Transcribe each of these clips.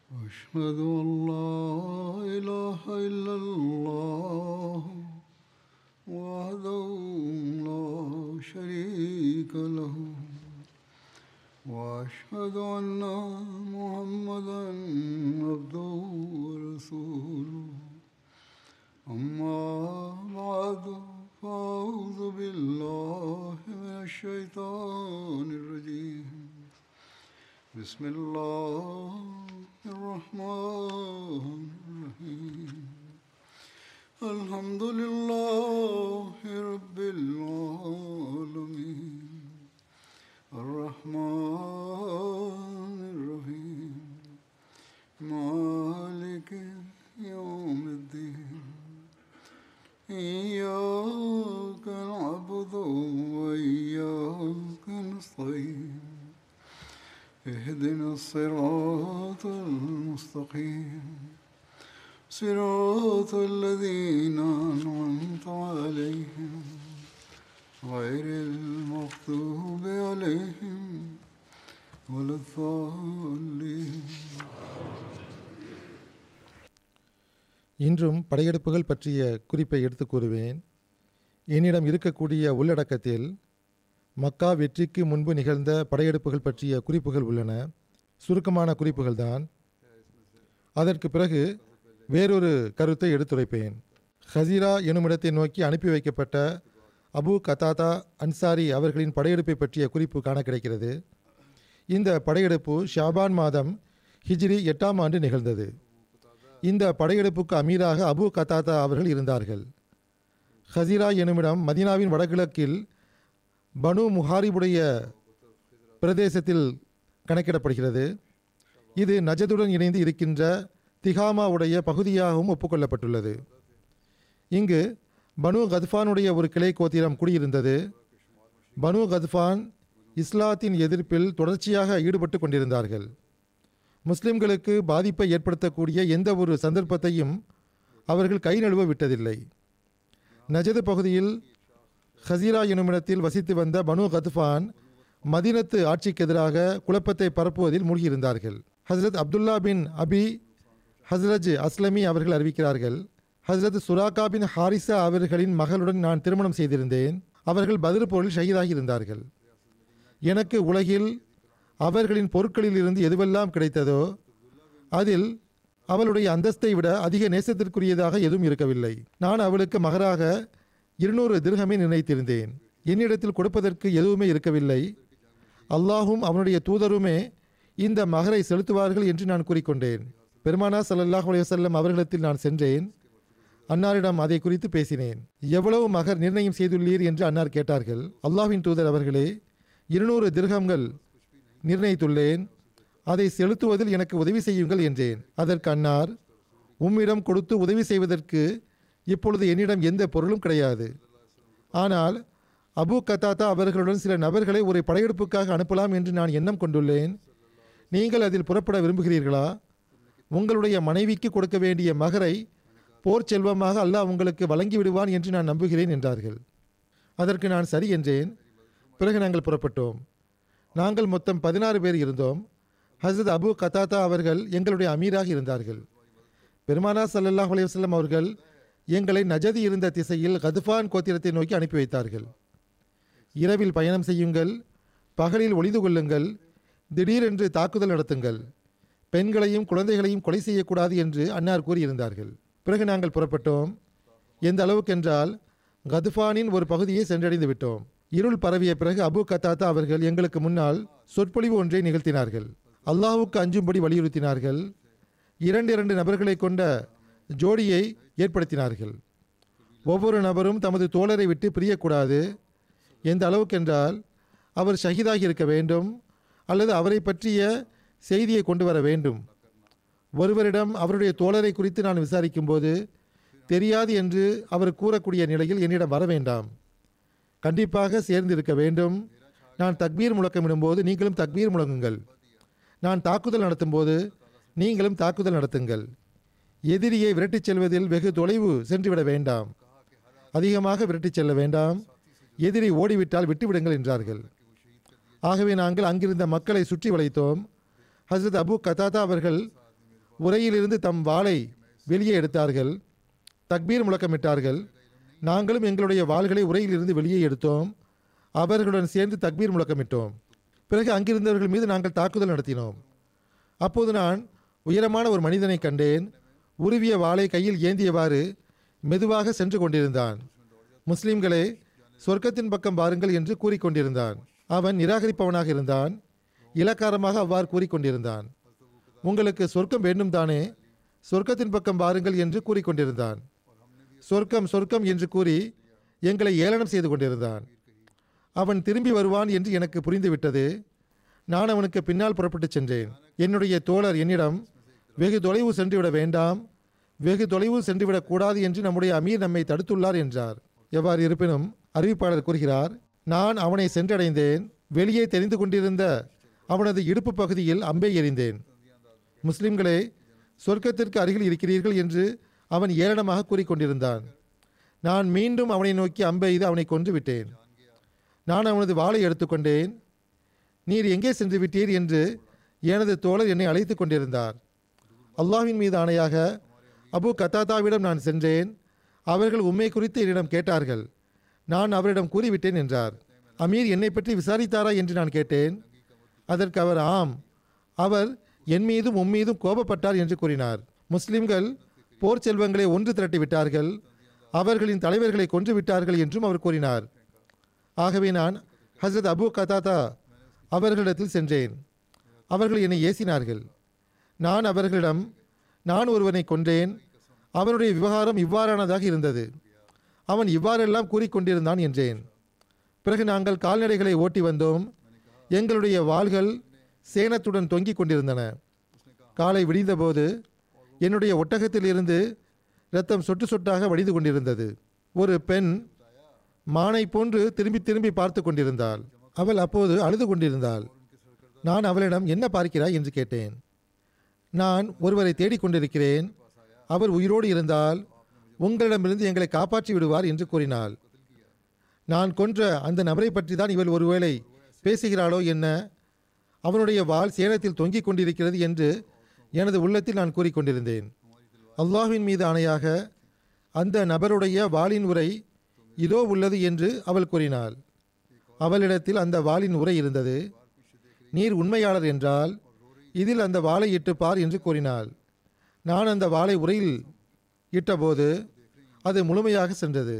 أشهد أن لا إله إلا الله وحده لا شريك له وأشهد أن محمدا عبده ورسوله أما بعد فأعوذ بالله من الشيطان الرجيم بسم الله الرحمن الرحيم الحمد لله رب العالمين الرحمن الرحيم مالك يوم الدين إياك نعبد وإياك نستعين اهدنا الصراط المستقيم صراط الذين أنعمت عليهم غير المغضوب عليهم ولا الضالين இன்றும் படையெடுப்புகள் பற்றிய குறிப்பை எடுத்துக் கூறுவேன் என்னிடம் இருக்கக்கூடிய உள்ளடக்கத்தில் மக்கா வெற்றிக்கு முன்பு நிகழ்ந்த படையெடுப்புகள் பற்றிய குறிப்புகள் உள்ளன சுருக்கமான குறிப்புகள்தான் அதற்கு பிறகு வேறொரு கருத்தை எடுத்துரைப்பேன் ஹசீரா எனுமிடத்தை நோக்கி அனுப்பி வைக்கப்பட்ட அபு கதாதா அன்சாரி அவர்களின் படையெடுப்பை பற்றிய குறிப்பு காண கிடைக்கிறது இந்த படையெடுப்பு ஷாபான் மாதம் ஹிஜ்ரி எட்டாம் ஆண்டு நிகழ்ந்தது இந்த படையெடுப்புக்கு அமீராக அபு கதாதா அவர்கள் இருந்தார்கள் ஹசீரா எனுமிடம் மதீனாவின் வடகிழக்கில் பனு முஹாரிபுடைய பிரதேசத்தில் கணக்கிடப்படுகிறது இது நஜதுடன் இணைந்து இருக்கின்ற திகாமாவுடைய பகுதியாகவும் ஒப்புக்கொள்ளப்பட்டுள்ளது இங்கு பனு கத்ஃபானுடைய ஒரு கிளை கோத்திரம் குடியிருந்தது பனு கத்ஃபான் இஸ்லாத்தின் எதிர்ப்பில் தொடர்ச்சியாக ஈடுபட்டு கொண்டிருந்தார்கள் முஸ்லிம்களுக்கு பாதிப்பை ஏற்படுத்தக்கூடிய எந்த ஒரு சந்தர்ப்பத்தையும் அவர்கள் கை நழுவ விட்டதில்லை நஜது பகுதியில் ஹசீரா எனுமிடத்தில் வசித்து வந்த பனு கத்ஃபான் மதீனத்து ஆட்சிக்கு எதிராக குழப்பத்தை பரப்புவதில் மூழ்கியிருந்தார்கள் ஹஸ்ரத் அப்துல்லா பின் அபி ஹஸ்ரஜ் அஸ்லமி அவர்கள் அறிவிக்கிறார்கள் ஹஸ்ரத் சுராகா பின் ஹாரிசா அவர்களின் மகளுடன் நான் திருமணம் செய்திருந்தேன் அவர்கள் பதில் போரில் ஷஹீதாகி இருந்தார்கள் எனக்கு உலகில் அவர்களின் பொருட்களில் இருந்து எதுவெல்லாம் கிடைத்ததோ அதில் அவளுடைய அந்தஸ்தை விட அதிக நேசத்திற்குரியதாக எதுவும் இருக்கவில்லை நான் அவளுக்கு மகராக இருநூறு திருகமே நிர்ணயித்திருந்தேன் என்னிடத்தில் கொடுப்பதற்கு எதுவுமே இருக்கவில்லை அல்லாஹும் அவனுடைய தூதருமே இந்த மகரை செலுத்துவார்கள் என்று நான் கூறிக்கொண்டேன் பெருமானா சல்லல்லாஹ் அலைவசல்லம் அவர்களிடத்தில் நான் சென்றேன் அன்னாரிடம் அதை குறித்து பேசினேன் எவ்வளவு மகர் நிர்ணயம் செய்துள்ளீர் என்று அன்னார் கேட்டார்கள் அல்லாஹ்வின் தூதர் அவர்களே இருநூறு திருகங்கள் நிர்ணயித்துள்ளேன் அதை செலுத்துவதில் எனக்கு உதவி செய்யுங்கள் என்றேன் அதற்கு அன்னார் உம்மிடம் கொடுத்து உதவி செய்வதற்கு இப்பொழுது என்னிடம் எந்த பொருளும் கிடையாது ஆனால் அபு கத்தாத்தா அவர்களுடன் சில நபர்களை ஒரு படையெடுப்புக்காக அனுப்பலாம் என்று நான் எண்ணம் கொண்டுள்ளேன் நீங்கள் அதில் புறப்பட விரும்புகிறீர்களா உங்களுடைய மனைவிக்கு கொடுக்க வேண்டிய மகரை போர் செல்வமாக அல்லாஹ் உங்களுக்கு வழங்கி விடுவான் என்று நான் நம்புகிறேன் என்றார்கள் அதற்கு நான் சரி என்றேன் பிறகு நாங்கள் புறப்பட்டோம் நாங்கள் மொத்தம் பதினாறு பேர் இருந்தோம் ஹசரத் அபு கத்தாத்தா அவர்கள் எங்களுடைய அமீராக இருந்தார்கள் பெருமானா சல்லல்லாஹ் அலைவசல்லம் அவர்கள் எங்களை நஜதி இருந்த திசையில் கதுஃபான் கோத்திரத்தை நோக்கி அனுப்பி வைத்தார்கள் இரவில் பயணம் செய்யுங்கள் பகலில் ஒளிந்து கொள்ளுங்கள் திடீரென்று தாக்குதல் நடத்துங்கள் பெண்களையும் குழந்தைகளையும் கொலை செய்யக்கூடாது என்று அன்னார் கூறியிருந்தார்கள் பிறகு நாங்கள் புறப்பட்டோம் எந்த அளவுக்கென்றால் கதுஃபானின் ஒரு பகுதியை சென்றடைந்து விட்டோம் இருள் பரவிய பிறகு அபு கத்தாத்தா அவர்கள் எங்களுக்கு முன்னால் சொற்பொழிவு ஒன்றை நிகழ்த்தினார்கள் அல்லாஹுக்கு அஞ்சும்படி வலியுறுத்தினார்கள் இரண்டு இரண்டு நபர்களை கொண்ட ஜோடியை ஏற்படுத்தினார்கள் ஒவ்வொரு நபரும் தமது தோழரை விட்டு பிரியக்கூடாது எந்த அளவுக்கென்றால் அவர் ஷஹீதாகி இருக்க வேண்டும் அல்லது அவரை பற்றிய செய்தியை கொண்டு வர வேண்டும் ஒருவரிடம் அவருடைய தோழரை குறித்து நான் விசாரிக்கும்போது தெரியாது என்று அவர் கூறக்கூடிய நிலையில் என்னிடம் வர வேண்டாம் கண்டிப்பாக சேர்ந்து இருக்க வேண்டும் நான் தக்பீர் முழக்கமிடும்போது நீங்களும் தக்பீர் முழங்குங்கள் நான் தாக்குதல் நடத்தும்போது நீங்களும் தாக்குதல் நடத்துங்கள் எதிரியை விரட்டிச் செல்வதில் வெகு தொலைவு சென்றுவிட வேண்டாம் அதிகமாக விரட்டிச் செல்ல வேண்டாம் எதிரி ஓடிவிட்டால் விட்டுவிடுங்கள் என்றார்கள் ஆகவே நாங்கள் அங்கிருந்த மக்களை சுற்றி வளைத்தோம் ஹசரத் அபு கதாதா அவர்கள் உரையிலிருந்து தம் வாளை வெளியே எடுத்தார்கள் தக்பீர் முழக்கமிட்டார்கள் நாங்களும் எங்களுடைய வாள்களை உரையிலிருந்து வெளியே எடுத்தோம் அவர்களுடன் சேர்ந்து தக்பீர் முழக்கமிட்டோம் பிறகு அங்கிருந்தவர்கள் மீது நாங்கள் தாக்குதல் நடத்தினோம் அப்போது நான் உயரமான ஒரு மனிதனை கண்டேன் உருவிய வாளை கையில் ஏந்தியவாறு மெதுவாக சென்று கொண்டிருந்தான் முஸ்லிம்களே சொர்க்கத்தின் பக்கம் வாருங்கள் என்று கூறிக்கொண்டிருந்தான் அவன் நிராகரிப்பவனாக இருந்தான் இலக்காரமாக அவ்வாறு கூறிக்கொண்டிருந்தான் உங்களுக்கு சொர்க்கம் வேண்டும் தானே சொர்க்கத்தின் பக்கம் வாருங்கள் என்று கூறிக்கொண்டிருந்தான் சொர்க்கம் சொர்க்கம் என்று கூறி எங்களை ஏளனம் செய்து கொண்டிருந்தான் அவன் திரும்பி வருவான் என்று எனக்கு புரிந்துவிட்டது நான் அவனுக்கு பின்னால் புறப்பட்டுச் சென்றேன் என்னுடைய தோழர் என்னிடம் வெகு தொலைவு சென்றுவிட வேண்டாம் வெகு தொலைவு சென்றுவிடக் கூடாது என்று நம்முடைய அமீர் நம்மை தடுத்துள்ளார் என்றார் எவ்வாறு இருப்பினும் அறிவிப்பாளர் கூறுகிறார் நான் அவனை சென்றடைந்தேன் வெளியே தெரிந்து கொண்டிருந்த அவனது இடுப்பு பகுதியில் அம்பை எறிந்தேன் முஸ்லிம்களே சொர்க்கத்திற்கு அருகில் இருக்கிறீர்கள் என்று அவன் ஏளனமாக கூறிக்கொண்டிருந்தான் நான் மீண்டும் அவனை நோக்கி அம்பை எய்து அவனை கொன்று விட்டேன் நான் அவனது வாளை எடுத்துக்கொண்டேன் நீர் எங்கே சென்று விட்டீர் என்று எனது தோழர் என்னை அழைத்து கொண்டிருந்தார் அல்லாஹ்வின் மீது ஆணையாக அபு கத்தாதாவிடம் நான் சென்றேன் அவர்கள் உண்மை குறித்து என்னிடம் கேட்டார்கள் நான் அவரிடம் கூறிவிட்டேன் என்றார் அமீர் என்னை பற்றி விசாரித்தாரா என்று நான் கேட்டேன் அதற்கு அவர் ஆம் அவர் என் மீதும் உம் மீதும் கோபப்பட்டார் என்று கூறினார் முஸ்லிம்கள் போர் செல்வங்களை ஒன்று திரட்டி விட்டார்கள் அவர்களின் தலைவர்களை கொன்று விட்டார்கள் என்றும் அவர் கூறினார் ஆகவே நான் ஹசரத் அபு கதாதா அவர்களிடத்தில் சென்றேன் அவர்கள் என்னை ஏசினார்கள் நான் அவர்களிடம் நான் ஒருவனை கொன்றேன் அவனுடைய விவகாரம் இவ்வாறானதாக இருந்தது அவன் இவ்வாறெல்லாம் கூறிக்கொண்டிருந்தான் என்றேன் பிறகு நாங்கள் கால்நடைகளை ஓட்டி வந்தோம் எங்களுடைய வாள்கள் சேனத்துடன் தொங்கிக் கொண்டிருந்தன காலை விடிந்தபோது என்னுடைய ஒட்டகத்தில் இருந்து இரத்தம் சொட்டு சொட்டாக வடிந்து கொண்டிருந்தது ஒரு பெண் மானை போன்று திரும்பி திரும்பி பார்த்து கொண்டிருந்தாள் அவள் அப்போது அழுது கொண்டிருந்தாள் நான் அவளிடம் என்ன பார்க்கிறாய் என்று கேட்டேன் நான் ஒருவரை தேடிக்கொண்டிருக்கிறேன் அவர் உயிரோடு இருந்தால் உங்களிடமிருந்து எங்களை காப்பாற்றி விடுவார் என்று கூறினாள் நான் கொன்ற அந்த நபரை பற்றி தான் இவள் ஒருவேளை பேசுகிறாளோ என்ன அவனுடைய வாள் சேலத்தில் தொங்கிக் கொண்டிருக்கிறது என்று எனது உள்ளத்தில் நான் கூறிக்கொண்டிருந்தேன் அல்லாஹ்வின் மீது ஆணையாக அந்த நபருடைய வாளின் உரை இதோ உள்ளது என்று அவள் கூறினாள் அவளிடத்தில் அந்த வாளின் உரை இருந்தது நீர் உண்மையாளர் என்றால் இதில் அந்த வாளை இட்டு பார் என்று கூறினாள் நான் அந்த வாளை உரையில் இட்டபோது அது முழுமையாக சென்றது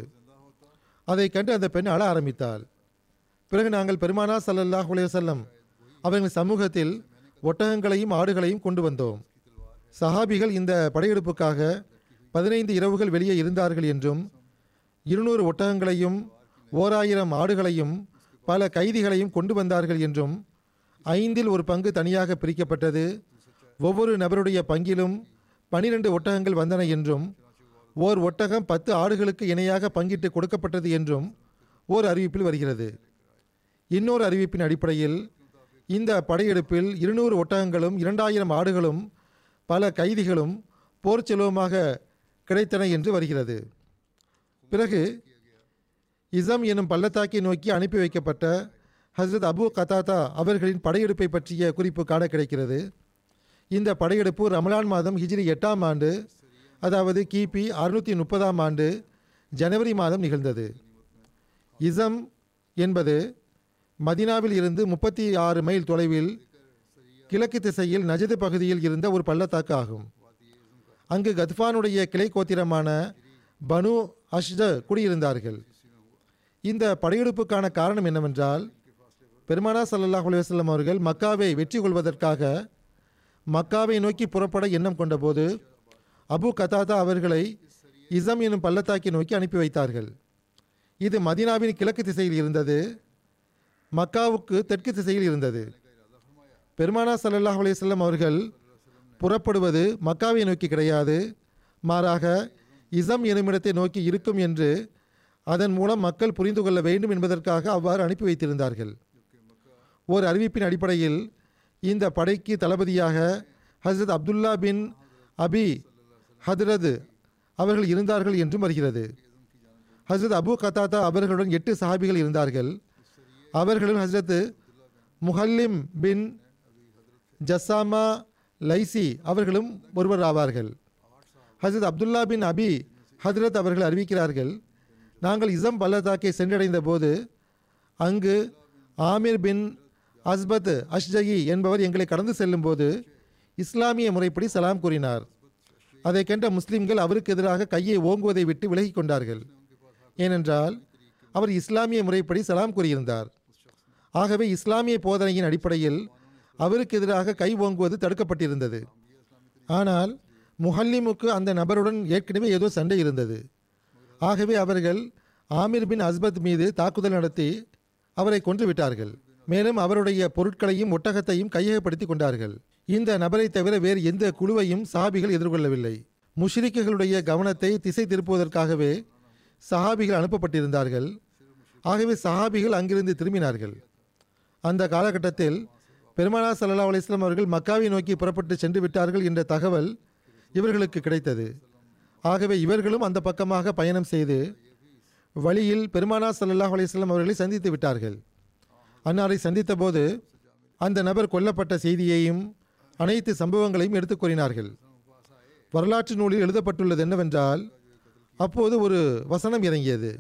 அதை கண்டு அந்த பெண் அழ ஆரம்பித்தாள் பிறகு நாங்கள் பெருமானா ஸல்லல்லாஹு அலைஹி வஸல்லம் அவர்கள் சமூகத்தில் ஒட்டகங்களையும் ஆடுகளையும் கொண்டு வந்தோம் சஹாபிகள் இந்த படையெடுப்புக்காக பதினைந்து இரவுகள் வெளியே இருந்தார்கள் என்றும் இருநூறு ஒட்டகங்களையும் ஓர் ஆயிரம் ஆடுகளையும் பல கைதிகளையும் கொண்டு வந்தார்கள் என்றும் ஐந்தில் ஒரு பங்கு தனியாக பிரிக்கப்பட்டது ஒவ்வொரு நபருடைய பங்கிலும் பனிரெண்டு ஒட்டகங்கள் வந்தன என்றும் ஓர் ஒட்டகம் பத்து ஆடுகளுக்கு இணையாக பங்கிட்டு கொடுக்கப்பட்டது என்றும் ஓர் அறிவிப்பில் வருகிறது இன்னொரு அறிவிப்பின் அடிப்படையில் இந்த படையெடுப்பில் இருநூறு ஒட்டகங்களும் இரண்டாயிரம் ஆடுகளும் பல கைதிகளும் போர் செல்வமாக கிடைத்தன என்று வருகிறது பிறகு இசம் எனும் பள்ளத்தாக்கை நோக்கி அனுப்பி வைக்கப்பட்ட ஹஸ்ரத் அபு கதாதா அவர்களின் படையெடுப்பை பற்றிய குறிப்பு காண கிடைக்கிறது இந்த படையெடுப்பு ரமலான் மாதம் ஹிஜ்ரி எட்டாம் ஆண்டு அதாவது கிபி அறுநூற்றி முப்பதாம் ஆண்டு ஜனவரி மாதம் நிகழ்ந்தது இசம் என்பது மதினாவில் இருந்து முப்பத்தி ஆறு மைல் தொலைவில் கிழக்கு திசையில் நஜது பகுதியில் இருந்த ஒரு பள்ளத்தாக்கு ஆகும் அங்கு கத்ஃபானுடைய கிளை கோத்திரமான பனு அஷ்த குடியிருந்தார்கள் இந்த படையெடுப்புக்கான காரணம் என்னவென்றால் பெருமானா ஸல்லல்லாஹு அலைஹி வஸல்லம் அவர்கள் மக்காவை வெற்றி கொள்வதற்காக மக்காவை நோக்கி புறப்பட எண்ணம் கொண்டபோது அபு கதாதா அவர்களை இசம் எனும் பள்ளத்தாக்கை நோக்கி அனுப்பி வைத்தார்கள் இது மதீனாவின் கிழக்கு திசையில் இருந்தது மக்காவுக்கு தெற்கு திசையில் இருந்தது பெருமானா ஸல்லல்லாஹு அலைஹி வஸல்லம் அவர்கள் புறப்படுவது மக்காவை நோக்கி கிடையாது மாறாக இசம் எனுமிடத்தை நோக்கி இருக்கும் என்று அதன் மூலம் மக்கள் புரிந்து கொள்ள வேண்டும் என்பதற்காக அவ்வாறு அனுப்பி வைத்திருந்தார்கள் ஓர் அறிவிப்பின் அடிப்படையில் இந்த படைக்கு தளபதியாக ஹசரத் அப்துல்லா பின் அபி ஹத்ரத் அவர்கள் இருந்தார்கள் என்றும் வருகிறது ஹசரத் அபு கத்தாத்தா அவர்களுடன் எட்டு சஹாபிகள் இருந்தார்கள் அவர்களும் ஹசரத் முஹல்லிம் பின் ஜஸ்ஸாமா லைசி அவர்களும் ஒருவர் ஆவார்கள் ஹசரத் அப்துல்லா பின் அபி ஹதரத் அவர்கள் அறிவிக்கிறார்கள் நாங்கள் இசம் பள்ளத்தாக்கை சென்றடைந்த போது அங்கு ஆமிர் பின் அஸ்பத் அஷ்ஜகி என்பவர் எங்களை கடந்து செல்லும்போது இஸ்லாமிய முறைப்படி சலாம் கூறினார் அதை கண்ட முஸ்லிம்கள் அவருக்கு எதிராக கையை ஓங்குவதை விட்டு விலகிக் கொண்டார்கள் ஏனென்றால் அவர் இஸ்லாமிய முறைப்படி சலாம் கூறியிருந்தார் ஆகவே இஸ்லாமிய போதனையின் அடிப்படையில் அவருக்கு எதிராக கை ஓங்குவது தடுக்கப்பட்டிருந்தது ஆனால் முஹல்லிமுக்கு அந்த நபருடன் ஏற்கனவே ஏதோ சண்டை இருந்தது ஆகவே அவர்கள் ஆமிர் பின் அஸ்பத் மீது தாக்குதல் நடத்தி அவரை கொன்று விட்டார்கள் மேலும் அவருடைய பொருட்களையும் ஒட்டகத்தையும் கையகப்படுத்தி கொண்டார்கள் இந்த நபரை தவிர வேறு எந்த குழுவையும் சஹாபிகள் எதிர்கொள்ளவில்லை முஷ்ரிக்குகளுடைய கவனத்தை திசை திருப்புவதற்காகவே சஹாபிகள் அனுப்பப்பட்டிருந்தார்கள் ஆகவே சஹாபிகள் அங்கிருந்து திரும்பினார்கள் அந்த காலகட்டத்தில் பெருமானா சல்லா அலிஸ்லாம் அவர்கள் மக்காவை நோக்கி புறப்பட்டு சென்று விட்டார்கள் என்ற தகவல் இவர்களுக்கு கிடைத்தது ஆகவே இவர்களும் அந்த பக்கமாக பயணம் செய்து வழியில் பெருமானா சல்லல்லாஹ் அலிஸ்லாம் அவர்களை சந்தித்து விட்டார்கள் அன்னாரை சந்தித்த போது அந்த நபர் கொல்லப்பட்ட செய்தியையும் அனைத்து சம்பவங்களையும் எடுத்துக் கூறினார்கள் வரலாற்று நூலில் எழுதப்பட்டுள்ளது என்னவென்றால் அப்போது ஒரு வசனம் இறங்கியது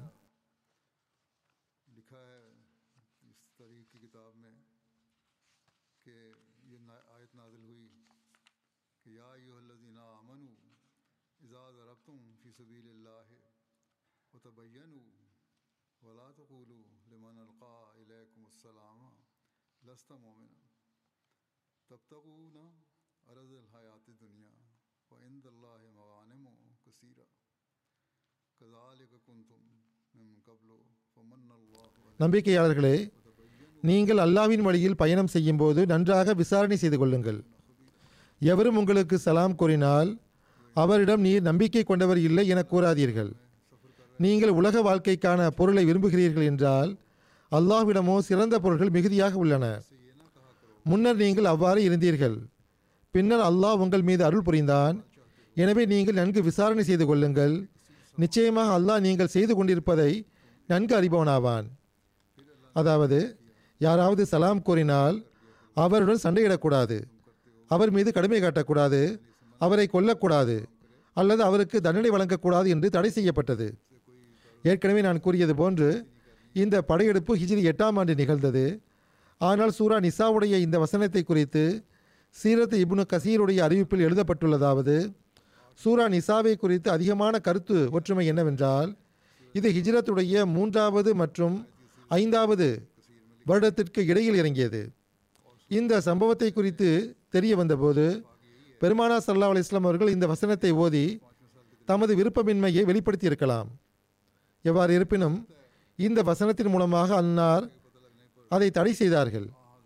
लिखा है इस तारीख की किताब में कि ये ना- आयत नाजिल हुई कि या अय्युहल्लज़ीना आमनू इज़ा ज़रबतुम फ़ी सबीलिल्लाह वतबय्यनु वला तक़ूलू लिमन अलक़ा इलैकुम अस्सलाम लस्त मुमिना तब्तगूना अरज़ल हयात दुनिया व इंदल्लाहि मगानिम कसीरा कज़ालिक कुंतुम मिन क़ब्लु फमन्नल्लाहु நம்பிக்கையாளர்களே நீங்கள் அல்லாவின் வழியில் பயணம் செய்யும்போது நன்றாக விசாரணை செய்து கொள்ளுங்கள் எவரும் உங்களுக்கு சலாம் கூறினால் அவரிடம் நீர் நம்பிக்கை கொண்டவர் இல்லை என கூறாதீர்கள் நீங்கள் உலக வாழ்க்கைக்கான பொருளை விரும்புகிறீர்கள் என்றால் அல்லாஹ்விடமோ சிறந்த பொருள்கள் மிகுதியாக உள்ளன முன்னர் நீங்கள் அவ்வாறு இருந்தீர்கள் பின்னர் அல்லாஹ் உங்கள் மீது அருள் புரிந்தான் எனவே நீங்கள் நன்கு விசாரணை செய்து கொள்ளுங்கள் நிச்சயமாக அல்லாஹ் நீங்கள் செய்து கொண்டிருப்பதை நன்கு அறிபவனாவான் அதாவது யாராவது சலாம் கூறினால் அவருடன் சண்டையிடக்கூடாது அவர் மீது கடுமை காட்டக்கூடாது அவரை கொல்லக்கூடாது அல்லது அவருக்கு தண்டனை வழங்கக்கூடாது என்று தடை செய்யப்பட்டது ஏற்கனவே நான் கூறியது போன்று இந்த படையெடுப்பு ஹிஜ்ரி எட்டாம் ஆண்டு நிகழ்ந்தது ஆனால் சூரா நிசாவுடைய இந்த வசனத்தை குறித்து சீரத் இப்னு கசீருடைய அறிவிப்பில் எழுதப்பட்டுள்ளதாவது சூரா நிசாவை குறித்து அதிகமான கருத்து ஒற்றுமை என்னவென்றால் இது ஹிஜ்ரத்துடைய மூன்றாவது மற்றும் ஐந்தாவது வருடத்திற்கு இடையில் இறங்கியது இந்த சம்பவத்தை குறித்து தெரிய வந்தபோது பெருமானா சல்லா அலிஸ்லாம் அவர்கள் இந்த வசனத்தை ஓதி தமது விருப்பமின்மையை வெளிப்படுத்தி இருக்கலாம் எவ்வாறு இருப்பினும் இந்த வசனத்தின் மூலமாக அன்னார் அதை தடை செய்தார்கள்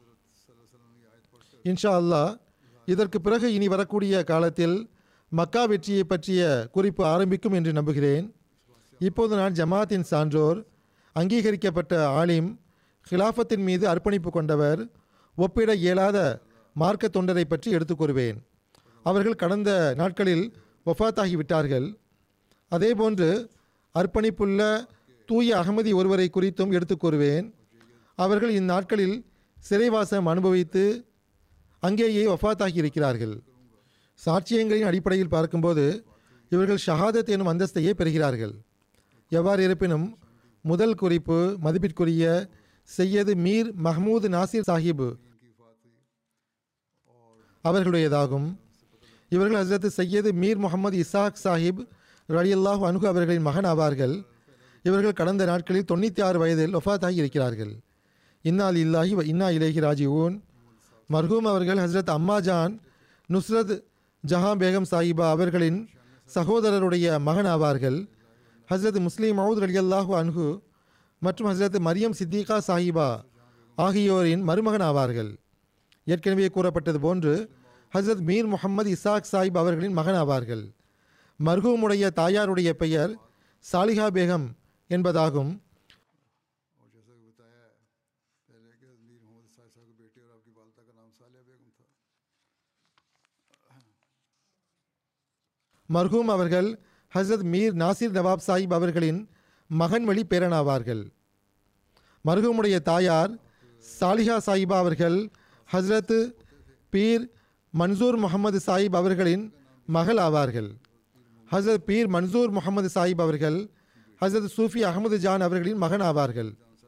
இன்ஷா அல்லாஹ் இதற்கு பிறகு இனி வரக்கூடிய காலத்தில் மக்கா வெற்றியை பற்றிய குறிப்பு ஆரம்பிக்கும் என்று நம்புகிறேன் இப்போது நான் ஜமாத்தின் சான்றோர் அங்கீகரிக்கப்பட்ட ஆலிம் ஹிலாஃபத்தின் மீது அர்ப்பணிப்பு கொண்டவர் ஒப்பிட இயலாத மார்க்க தொண்டரை பற்றி எடுத்துக் கூறுவேன் அவர்கள் கடந்த நாட்களில் வஃபாத்தாகிவிட்டார்கள் அதேபோன்று அர்ப்பணிப்புள்ள தூய அகமதி ஒருவரை குறித்தும் எடுத்துக் கூறுவேன் அவர்கள் இந்நாட்களில் சிறைவாசம் அனுபவித்து அங்கேயே வஃபாத்தாகி இருக்கிறார்கள் சாட்சியங்களின் அடிப்படையில் பார்க்கும்போது இவர்கள் ஷஹாதத் எனும் அந்தஸ்தையே பெறுகிறார்கள் எவ்வாறு இருப்பினும் முதல் குறிப்பு மதிப்பிற்குரிய செய்யது மீர் மஹ்மூது நாசிர் சாஹிப் அவர்களுடையதாகும் இவர்கள் ஹசரத் சையது மீர் முகமது இசாக் சாஹிப் ரலியல்லாஹு அன்ஹு அவர்களின் மகன் ஆவார்கள் இவர்கள் கடந்த நாட்களில் தொண்ணூற்றி ஆறு வயதில் ஒஃபாத்தாகி இருக்கிறார்கள் இன்னால் இல்லாஹி வ இன்னா இலேஹி ராஜிஊன் மர்ஹூம் அவர்கள் ஹசரத் அம்மா ஜான் நுஸ்ரத் ஜஹான் பேகம் சாஹிபா அவர்களின் சகோதரருடைய மகன் ஆவார்கள் ஹசரத் முஸ்லீம் மவுத் ரலியல்லாஹு அன்ஹு மற்றும் ஹசரத் மரியம் சித்திகா சாஹிபா ஆகியோரின் மருமகன் ஆவார்கள் ஏற்கனவே கூறப்பட்டது போன்று ஹசரத் மீர் முகமது இசாக் சாஹிப் அவர்களின் மகன் ஆவார்கள் மர்ஹூமுடைய தாயாருடைய பெயர் சாலிஹா பேகம் என்பதாகும் और जैसा कि बताया है पहले कि मीर मोहम्मद साहिब साहब के बेटे और आपकी वालदा का नाम सालिया बेगम था மர்ஹூம் அவர்கள் ஹசரத் மீர் நாசிர் நவாப் சாஹிப் அவர்களின் மகன் வழி பேரனாவார்கள் மர்ஹூமுடைய தாயார் சாலிஹா சாஹிபா அவர்கள் ஹஸ்ரத் பீர் மன்சூர் முகமது சாஹிப் அவர்களின் மகள் ஆவார்கள் ஹசரத் பீர் மன்சூர் முகமது சாஹிப் அவர்கள் ஹசரத் சூஃபி அகமது ஜான் அவர்களின் மகன் ஆவார்கள்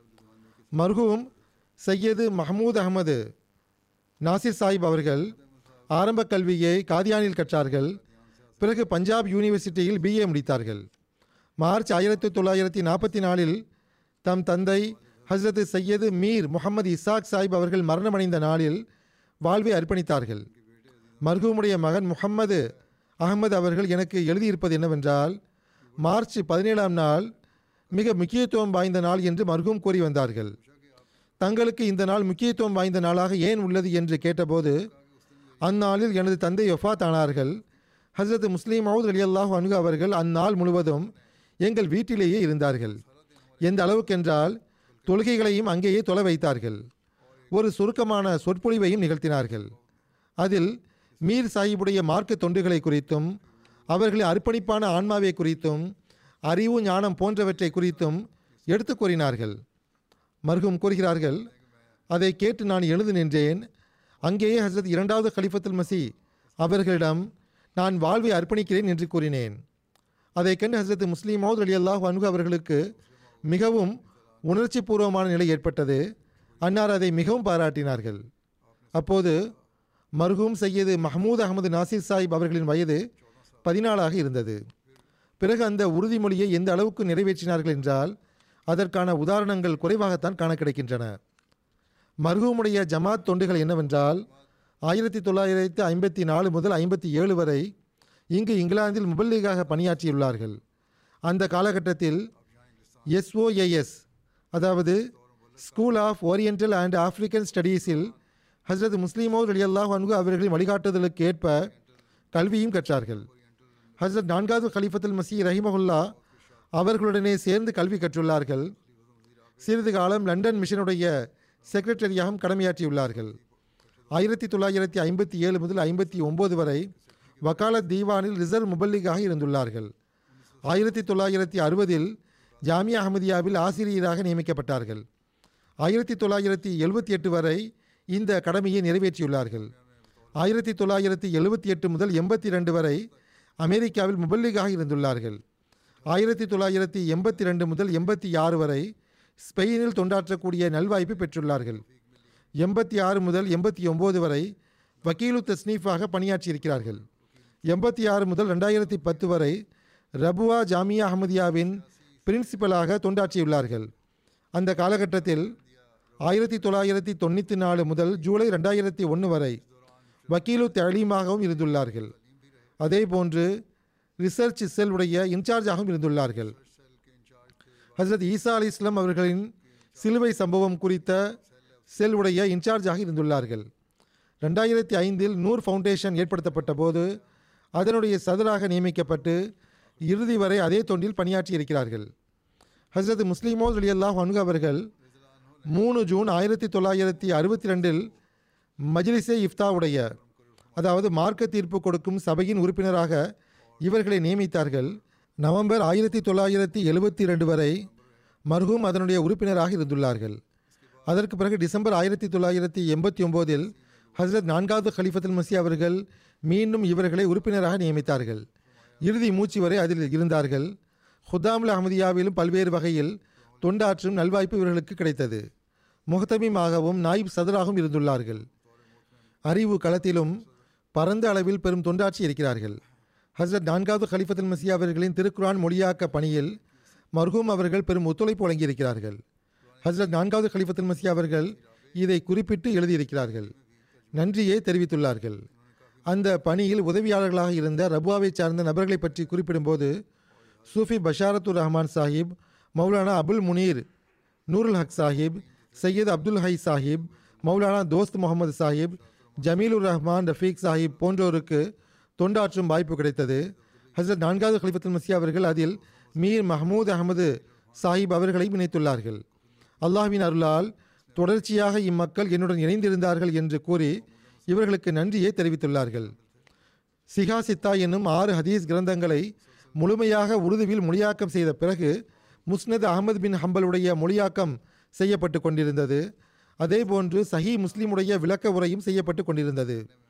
மர்ஹூம் சையது மஹமூத் அகமது நாசிர் சாஹிப் அவர்கள் ஆரம்ப கல்வியை காதியானில் கற்றார்கள் பிறகு பஞ்சாப் யூனிவர்சிட்டியில் பிஏ முடித்தார்கள் மார்ச் ஆயிரத்தி தொள்ளாயிரத்தி நாற்பத்தி நாலில் தம் தந்தை ஹஸ்ரத் சையது மீர் முகமது இசாக் சாஹிப் அவர்கள் மரணமடைந்த நாளில் வாழ்வை அர்ப்பணித்தார்கள் மர்ஹூமுடைய மகன் முகம்மது அகமது அவர்கள் எனக்கு எழுதியிருப்பது என்னவென்றால் மார்ச் பதினேழாம் நாள் மிக முக்கியத்துவம் வாய்ந்த நாள் என்று மர்ஹூம் கூறி வந்தார்கள் தங்களுக்கு இந்த நாள் முக்கியத்துவம் வாய்ந்த நாளாக ஏன் உள்ளது என்று கேட்டபோது அந்நாளில் எனது தந்தை ஒஃபாத் ஆனார்கள் ஹசரத் முஸ்லீம் மவுத் அலி அல்லாஹ் அனுகு அவர்கள் அந்நாள் முழுவதும் எங்கள் வீட்டிலேயே இருந்தார்கள் எந்த அளவுக்கென்றால் தொழுகைகளையும் அங்கேயே தொலை வைத்தார்கள் ஒரு சுருக்கமான சொற்பொழிவையும் நிகழ்த்தினார்கள் அதில் மீர் சாஹிபுடைய மார்க்க தொண்டுகளை குறித்தும் அவர்களின் அர்ப்பணிப்பான ஆன்மாவை குறித்தும் அறிவு ஞானம் போன்றவற்றை குறித்தும் எடுத்து கூறினார்கள் மர்ஹூம் கூறுகிறார்கள் அதை கேட்டு நான் எழுந்து நின்றேன் அங்கேயே ஹசரத் இரண்டாவது கலிஃபத்துல் மசி அவர்களிடம் நான் வாழ்வை அர்ப்பணிக்கிறேன் என்று கூறினேன் அதை கண்டு ஹசரத் முஸ்லீம் மௌத் அலி அல்லாஹ் அன்கு அவர்களுக்கு மிகவும் உணர்ச்சி பூர்வமான நிலை ஏற்பட்டது அன்னார் அதை மிகவும் பாராட்டினார்கள் அப்போது மர்ஹூம் சையது மஹமூத் அகமது நாசிர் சாஹிப் அவர்களின் வயது பதினாலாக இருந்தது பிறகு அந்த உறுதிமொழியை எந்த அளவுக்கு நிறைவேற்றினார்கள் என்றால் அதற்கான உதாரணங்கள் குறைவாகத்தான் காண கிடைக்கின்றன மர்ஹூமுடைய ஜமாத் தொண்டுகள் என்னவென்றால் ஆயிரத்தி தொள்ளாயிரத்தி ஐம்பத்தி நாலு முதல் ஐம்பத்தி ஏழு வரை இங்கு இங்கிலாந்தில் முபல்லீகாக பணியாற்றியுள்ளார்கள் அந்த காலகட்டத்தில் எஸ்ஓஏஎஸ் அதாவது School of Oriental and African ஸ்டடீஸில் ஹஸ்ரத் முஸ்லீமோ அலியல்லாஹ் அன்கு அவர்களின் வழிகாட்டுதலுக்கு ஏற்ப கல்வியும் கற்றார்கள் ஹஸ்ரத் நான்காவது கலிஃபத்துல் மசி ரஹிமஹுல்லா அவர்களுடனே சேர்ந்து கல்வி கற்றுள்ளார்கள் சிறிது காலம் லண்டன் மிஷனுடைய செக்ரட்டரியாகவும் கடமையாற்றியுள்ளார்கள் ஆயிரத்தி தொள்ளாயிரத்தி ஐம்பத்தி ஏழு முதல் ஐம்பத்தி ஒம்பது வரை வக்காலத் தீவானில் ரிசர்வ் முபல்லிகாக இருந்துள்ளார்கள் ஆயிரத்தி தொள்ளாயிரத்தி அறுபதில் ஜாமியா அஹமதியாவில் ஆசிரியராக நியமிக்கப்பட்டார்கள் ஆயிரத்தி தொள்ளாயிரத்தி எழுபத்தி எட்டு வரை இந்த கடமையை நிறைவேற்றியுள்ளார்கள் ஆயிரத்தி தொள்ளாயிரத்தி எழுபத்தி எட்டு முதல் எண்பத்தி ரெண்டு வரை அமெரிக்காவில் முபல்லிகாக இருந்துள்ளார்கள் ஆயிரத்தி தொள்ளாயிரத்தி எண்பத்தி ரெண்டு முதல் எண்பத்தி ஆறு வரை ஸ்பெயினில் தொண்டாற்றக்கூடிய நல்வாய்ப்பு பெற்றுள்ளார்கள் எண்பத்தி ஆறு முதல் எண்பத்தி ஒம்பது வரை வக்கீலு தஸ்னீஃபாக பணியாற்றியிருக்கிறார்கள் எண்பத்தி ஆறு முதல் ரெண்டாயிரத்தி பத்து வரை ரபுவா ஜாமியா அஹமதியாவின் பிரின்சிபலாக தொண்டாற்றியுள்ளார்கள் அந்த காலகட்டத்தில் ஆயிரத்தி தொள்ளாயிரத்தி தொண்ணூற்றி நாலு முதல் ஜூலை ரெண்டாயிரத்தி ஒன்று வரை வக்கீலு தலீமாகவும் இருந்துள்ளார்கள் அதேபோன்று ரிசர்ச் செல் உடைய இன்சார்ஜாகவும் இருந்துள்ளார்கள் ஹசரத் ஈசா அலி இஸ்லாம் அவர்களின் சிலுவை சம்பவம் குறித்த செல் உடைய இன்சார்ஜாக இருந்துள்ளார்கள் ரெண்டாயிரத்தி ஐந்தில் நூர் ஃபவுண்டேஷன் ஏற்படுத்தப்பட்ட போது அதனுடைய சதராக நியமிக்கப்பட்டு இறுதி வரை அதே தொண்டில் பணியாற்றி இருக்கிறார்கள் ஹசரத் முஸ்லிமோ அலி அல்லாஹ் அன்கு அவர்கள் மூணு ஜூன் ஆயிரத்தி தொள்ளாயிரத்தி அறுபத்தி ரெண்டில் மஜ்லிஸே இஃப்தாவுடைய அதாவது மார்க்க தீர்ப்பு கொடுக்கும் சபையின் உறுப்பினராக இவர்களை நியமித்தார்கள் நவம்பர் ஆயிரத்தி தொள்ளாயிரத்தி எழுபத்தி ரெண்டு வரை மர்ஹூம் அதனுடைய உறுப்பினராக இருந்துள்ளார்கள் அதற்கு பிறகு டிசம்பர் ஆயிரத்தி தொள்ளாயிரத்தி எண்பத்தி ஒம்போதில் ஹசரத் நான்காவது கலிஃபத்துல் மசி அவர்கள் மீண்டும் இவர்களை உறுப்பினராக நியமித்தார்கள் இறுதி மூச்சு வரை அதில் இருந்தார்கள் ஹுதாமுல் அஹமதியாவிலும் பல்வேறு வகையில் தொண்டாற்றும் நல்வாய்ப்பு இவர்களுக்கு கிடைத்தது முகத்தமீமாகவும் நாயிப் சதராகவும் இருந்துள்ளார்கள் அறிவு களத்திலும் பரந்த அளவில் பெரும் தொண்டாற்றி இருக்கிறார்கள் ஹசரத் நான்காவது கலிஃபத்துல் மசி அவர்களின் திருக்குரான் மொழியாக்க பணியில் மர்ஹூம் அவர்கள் பெரும் ஒத்துழைப்பு வழங்கியிருக்கிறார்கள் ஹசரத் நான்காவது கலிஃபத்துல் மசி அவர்கள் இதை குறிப்பிட்டு எழுதியிருக்கிறார்கள் நன்றியை தெரிவித்துள்ளார்கள் அந்த பணியில் உதவியாளர்களாக இருந்த ரபுவாவை சார்ந்த நபர்களை பற்றி குறிப்பிடும்போது சூஃபி பஷாரத்துர் ரஹ்மான் சாஹிப் மௌலானா அபுல் முனீர் நூருல் ஹக் சாஹிப் சையத் அப்துல் ஹை சாஹிப் மௌலானா தோஸ்த் முகமது சாஹிப் ஜமீலுர் ரஹ்மான் ரஃபீக் சாஹிப் போன்றோருக்கு தொண்டாற்றும் வாய்ப்பு கிடைத்தது ஹசரத் நான்காவது கலிஃபத்துல் மசி அவர்கள் அதில் மீர் மஹமூத் அகமது சாஹிப் அவர்களையும் இணைத்துள்ளார்கள் அல்லாஹ்வின் அருளால் தொடர்ச்சியாக இம்மக்கள் என்னுடன் இணைந்திருந்தார்கள் என்று கூறி இவர்களுக்கு நன்றியை தெரிவித்துள்ளார்கள் சிகா சித்தா என்னும் ஆறு ஹதீஸ் கிரந்தங்களை முழுமையாக உருதுவில் மொழியாக்கம் செய்த பிறகு முஸ்னத் அகமது பின் ஹம்பலுடைய மொழியாக்கம் செய்யப்பட்டு கொண்டிருந்தது அதேபோன்று சஹி முஸ்லிமுடைய விளக்க உரையும் செய்யப்பட்டு கொண்டிருந்தது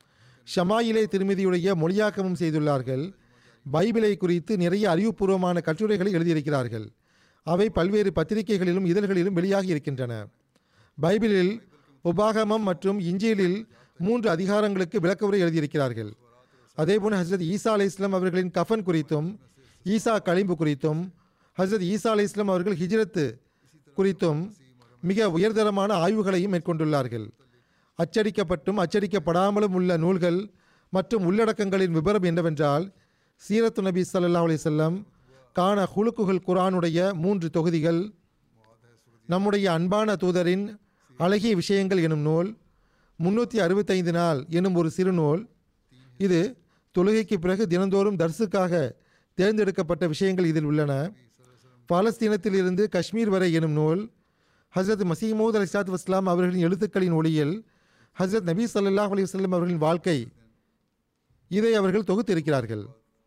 ஷமாயிலே திருமதியுடைய மொழியாக்கமும் செய்துள்ளார்கள் பைபிளை குறித்து நிறைய அறிவுபூர்வமான கட்டுரைகளை எழுதியிருக்கிறார்கள் அவை பல்வேறு பத்திரிகைகளிலும் இதழ்களிலும் வெளியாகி இருக்கின்றன பைபிளில் உபாகமம் மற்றும் இஞ்சிலில் மூன்று அதிகாரங்களுக்கு விளக்கவுரை எழுதியிருக்கிறார்கள் அதேபோல் ஹசரத் ஈசா அலை இஸ்லாம் அவர்களின் கஃபன் குறித்தும் ஈசா களிம்பு குறித்தும் ஹசரத் ஈசா அலை இஸ்லாம் அவர்கள் ஹிஜ்ரத்து குறித்தும் மிக உயர்தரமான ஆய்வுகளையும் மேற்கொண்டுள்ளார்கள் அச்சடிக்கப்பட்டும் அச்சடிக்கப்படாமலும் உள்ள நூல்கள் மற்றும் உள்ளடக்கங்களின் விபரம் என்னவென்றால் சீரத்து நபி ஸல்லல்லாஹு அலைஹி வஸல்லம் கான ஹுலுக்குகள் குரானுடைய மூன்று தொகுதிகள் நம்முடைய அன்பான தூதரின் அழகிய விஷயங்கள் எனும் நூல் முன்னூற்றி அறுபத்தைந்து நாள் எனும் ஒரு சிறு நூல் இது தொழுகைக்கு பிறகு தினந்தோறும் தர்சுக்காக தேர்ந்தெடுக்கப்பட்ட விஷயங்கள் இதில் உள்ளன பாலஸ்தீனத்திலிருந்து காஷ்மீர் வரை எனும் நூல் ஹசரத் மசீமூத் அலி சாத் வஸ்லாம் அவர்களின் எழுத்துக்களின் ஒளியில் ஹசரத் நபி ஸல்லல்லாஹு அலைஹி வஸல்லம் அவர்களின் வாழ்க்கை இதை அவர்கள் தொகுத்திருக்கிறார்கள்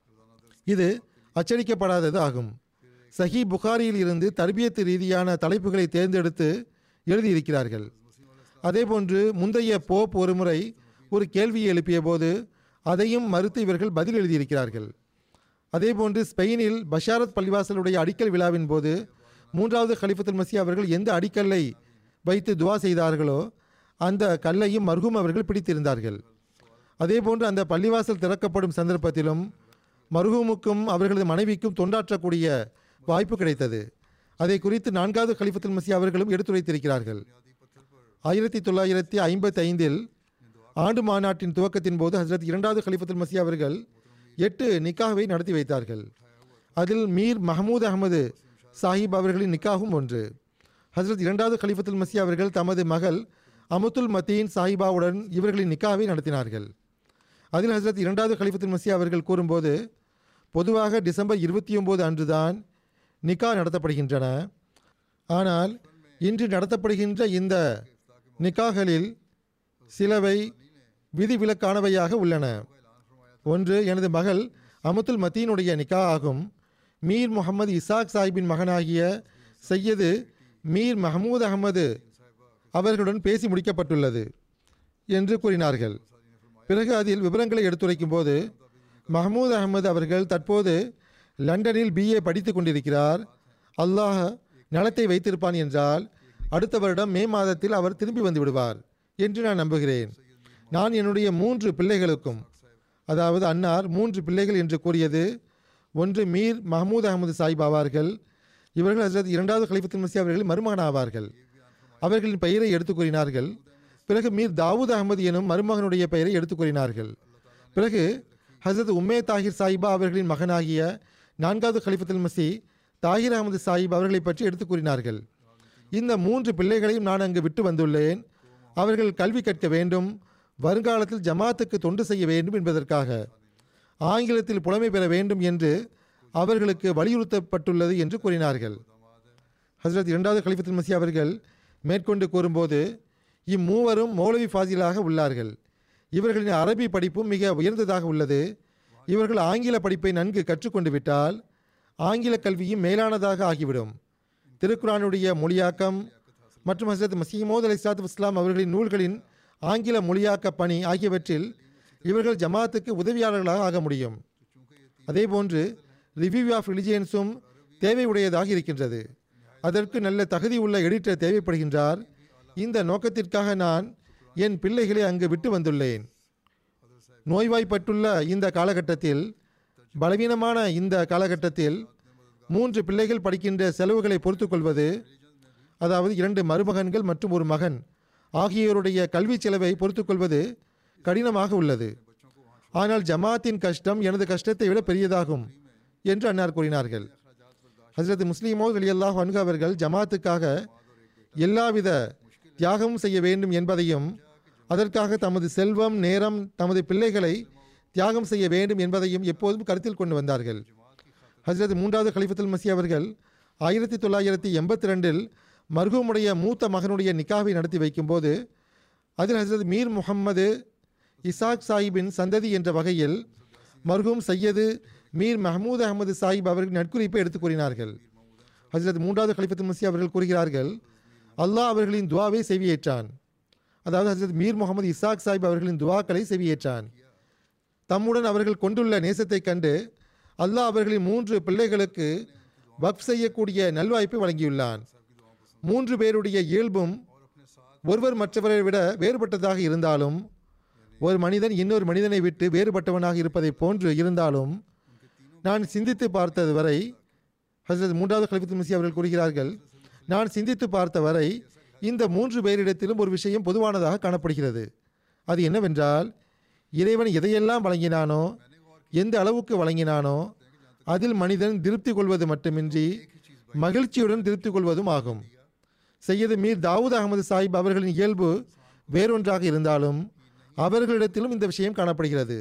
இது அச்சடிக்கப்படாதது ஆகும் சஹி புகாரியில் இருந்து தர்பியத்து ரீதியான தலைப்புகளை தேர்ந்தெடுத்து எழுதியிருக்கிறார்கள் அதேபோன்று முந்தைய போப் ஒருமுறை ஒரு கேள்வியை எழுப்பிய போது அதையும் மறுத்து இவர்கள் பதில் எழுதியிருக்கிறார்கள் அதேபோன்று ஸ்பெயினில் பஷாரத் பள்ளிவாசலுடைய அடிக்கல் விழாவின் போது மூன்றாவது கலிஃபத்துல் மசி அவர்கள் எந்த அடிக்கல்லை வைத்து துவா செய்தார்களோ அந்த கல்லையும் மர்ஹூம் அவர்கள் பிடித்திருந்தார்கள் அதேபோன்று அந்த பள்ளிவாசல் திறக்கப்படும் சந்தர்ப்பத்திலும் மர்ஹூமுக்கும் அவர்களது மனைவிக்கும் தொண்டாற்றக்கூடிய வாய்ப்பு கிடைத்தது அதை குறித்து நான்காவது கலிஃபத்துல் மசி அவர்களும் எடுத்துரைத்திருக்கிறார்கள் ஆயிரத்தி தொள்ளாயிரத்தி ஐம்பத்தி ஐந்தில் ஆண்டு மாநாட்டின் துவக்கத்தின் போது ஹசரத் இரண்டாவது கலிஃபத்துல் மசி அவர்கள் எட்டு நிக்காவை நடத்தி வைத்தார்கள் அதில் மீர் மஹமூத் அகமது சாஹிப் அவர்களின் நிக்காகும் ஒன்று ஹசரத் இரண்டாவது கலிஃபத்துல் மசி அவர்கள் தமது மகள் அமுத்துல் மத்தீன் சாஹிபாவுடன் இவர்களின் நிக்காவை நடத்தினார்கள் அதில் ஹசரத் இரண்டாவது கலிஃபத்துல் மசி அவர்கள் கூறும்போது பொதுவாக டிசம்பர் இருபத்தி ஒம்பது அன்றுதான் நிக்கா நடத்தப்படுகின்றன ஆனால் இன்று நடத்தப்படுகின்ற இந்த நிக்காகளில் சிலவை விதிவிலக்கானவையாக உள்ளன ஒன்று எனது மகள் அமுத்துல் மத்தீனுடைய நிக்கா ஆகும் மீர் முகமது இசாக் சாஹிப்பின் மகனாகிய சையது மீர் மஹமூத் அகமது அவர்களுடன் பேசி முடிக்கப்பட்டுள்ளது என்று கூறினார்கள் பிறகு அதில் விவரங்களை எடுத்துரைக்கும் போது மஹமூத் அகமது அவர்கள் தற்போது லண்டனில் பிஏ படித்து கொண்டிருக்கிறார் அல்லாஹ் நலத்தை வைத்திருப்பான் என்றால் அடுத்த வருடம் மே மாதத்தில் அவர் திரும்பி வந்து விடுவார் என்று நான் நம்புகிறேன் நான் என்னுடைய மூன்று பிள்ளைகளுக்கும் அதாவது அன்னார் மூன்று பிள்ளைகள் என்று கூறியது ஒன்று மீர் மஹமூத் அகமது சாஹிப் ஆவார்கள் இவர்கள் ஹசரத் இரண்டாவது கலிஃபத்துல் மசி அவர்கள் மருமகன் ஆவார்கள் அவர்களின் பெயரை எடுத்து கூறினார்கள் பிறகு மீர் தாவூத் அகமது எனும் மருமகனுடைய பெயரை எடுத்து கூறினார்கள் பிறகு ஹசரத் உம்மே தாகிர் சாஹிபா அவர்களின் மகனாகிய நான்காவது கலிஃபத்துல் மசி தாகிர் அகமது சாஹிப் அவர்களை பற்றி எடுத்து கூறினார்கள் இந்த மூன்று பிள்ளைகளையும் நான் அங்கு விட்டு வந்துள்ளேன் அவர்கள் கல்வி கற்க வேண்டும் வருங்காலத்தில் ஜமாத்துக்கு தொண்டு செய்ய வேண்டும் என்பதற்காக ஆங்கிலத்தில் புலமை பெற வேண்டும் என்று அவர்களுக்கு வலியுறுத்தப்பட்டுள்ளது என்று கூறினார்கள் ஹசரத் இரண்டாவது கலிஃபத்துல் மசி அவர்கள் மேற்கொண்டு கூறும்போது இம்மூவரும் மௌலவி ஃபாசிலாக உள்ளார்கள் இவர்களின் அரபி படிப்பும் மிக உயர்ந்ததாக உள்ளது இவர்கள் ஆங்கில படிப்பை நன்கு கற்றுக்கொண்டு விட்டால் ஆங்கில கல்வியும் மேலானதாக ஆகிவிடும் திருக்குரானுடைய மொழியாக்கம் மற்றும் ஹசரத் மசீமோத் அலி சாத் இஸ்லாம் அவர்களின் நூல்களின் ஆங்கில மொழியாக்க பணி ஆகியவற்றில் இவர்கள் ஜமாத்துக்கு உதவியாளர்களாக ஆக முடியும் அதேபோன்று ரிவ்யூ ஆஃப் ரிலிஜியன்ஸும் தேவையுடையதாக இருக்கின்றது அதற்கு நல்ல தகுதி உள்ள எடிட்டர் தேவைப்படுகின்றார் இந்த நோக்கத்திற்காக நான் என் பிள்ளைகளை அங்கு விட்டு வந்துள்ளேன் நோய்வாய்ப்பட்டுள்ள இந்த காலகட்டத்தில் பலவீனமான இந்த காலகட்டத்தில் மூன்று பிள்ளைகள் படிக்கின்ற செலவுகளை பொறுத்துக்கொள்வது அதாவது இரண்டு மருமகன்கள் மற்றும் ஒரு மகன் ஆகியோருடைய கல்வி செலவை பொறுத்துக்கொள்வது கடினமாக உள்ளது ஆனால் ஜமாத்தின் கஷ்டம் எனது கஷ்டத்தை விட பெரியதாகும் என்று அன்னார் கூறினார்கள் ஹசரத் முஸ்லீமோ அலியல்லாஹ் அன்கு அவர்கள் ஜமாத்துக்காக எல்லாவித தியாகமும் செய்ய வேண்டும் என்பதையும் அதற்காக தமது செல்வம் நேரம் தமது பிள்ளைகளை தியாகம் செய்ய வேண்டும் என்பதையும் எப்போதும் கருத்தில் கொண்டு வந்தார்கள் ஹசரத் மூன்றாவது கலிஃபத்துல் மசி அவர்கள் ஆயிரத்தி தொள்ளாயிரத்தி எண்பத்தி ரெண்டில் மர்ஹூமுடைய மூத்த மகனுடைய நிக்காவை நடத்தி வைக்கும்போது அதில் ஹசரத் மீர் முகம்மது இசாக் சாஹிப்பின் சந்ததி என்ற வகையில் மர்ஹூம் சையது மீர் மஹமூத் அகமது சாஹிப் அவர்கள் நட்குறிப்பை எடுத்து கூறினார்கள் ஹசரத் மூன்றாவது கலிஃபத்துல் மசி அவர்கள் கூறுகிறார்கள் அல்லாஹ் அவர்களின் துவாவை செவியேற்றான் அதாவது ஹசரத் மீர் முகமது இசாக் சாஹிப் அவர்களின் துவாக்களை செவியேற்றான் தம்முடன் அவர்கள் கொண்டுள்ள நேசத்தைக் கண்டு அல்லாஹ் அவர்களின் மூன்று பிள்ளைகளுக்கு வக்ஃப் செய்யக்கூடிய நல்வாய்ப்பை வழங்கியுள்ளான் மூன்று பேருடைய இயல்பும் ஒருவர் மற்றவரை விட வேறுபட்டதாக இருந்தாலும் ஒரு மனிதன் இன்னொரு மனிதனை விட்டு வேறுபட்டவனாக இருப்பதைப் போன்று இருந்தாலும் நான் சிந்தித்து பார்த்தது வரை ஹசரத் மூன்றாவது கலிஃபத்து மசி அவர்கள் கூறுகிறார்கள் நான் சிந்தித்து பார்த்த வரை இந்த மூன்று பேரிடத்திலும் ஒரு விஷயம் பொதுவானதாக காணப்படுகிறது அது என்னவென்றால் இறைவன் எதையெல்லாம் வழங்கினானோ எந்த அளவுக்கு வழங்கினானோ அதில் மனிதன் திருப்தி கொள்வது மட்டுமின்றி மகிழ்ச்சியுடன் திருப்தி கொள்வதும் ஆகும் சையது மீர் தாவூத் அகமது சாஹிப் அவர்களின் இயல்பு வேறொன்றாக இருந்தாலும் அவர்களிடத்திலும் இந்த விஷயம் காணப்படுகிறது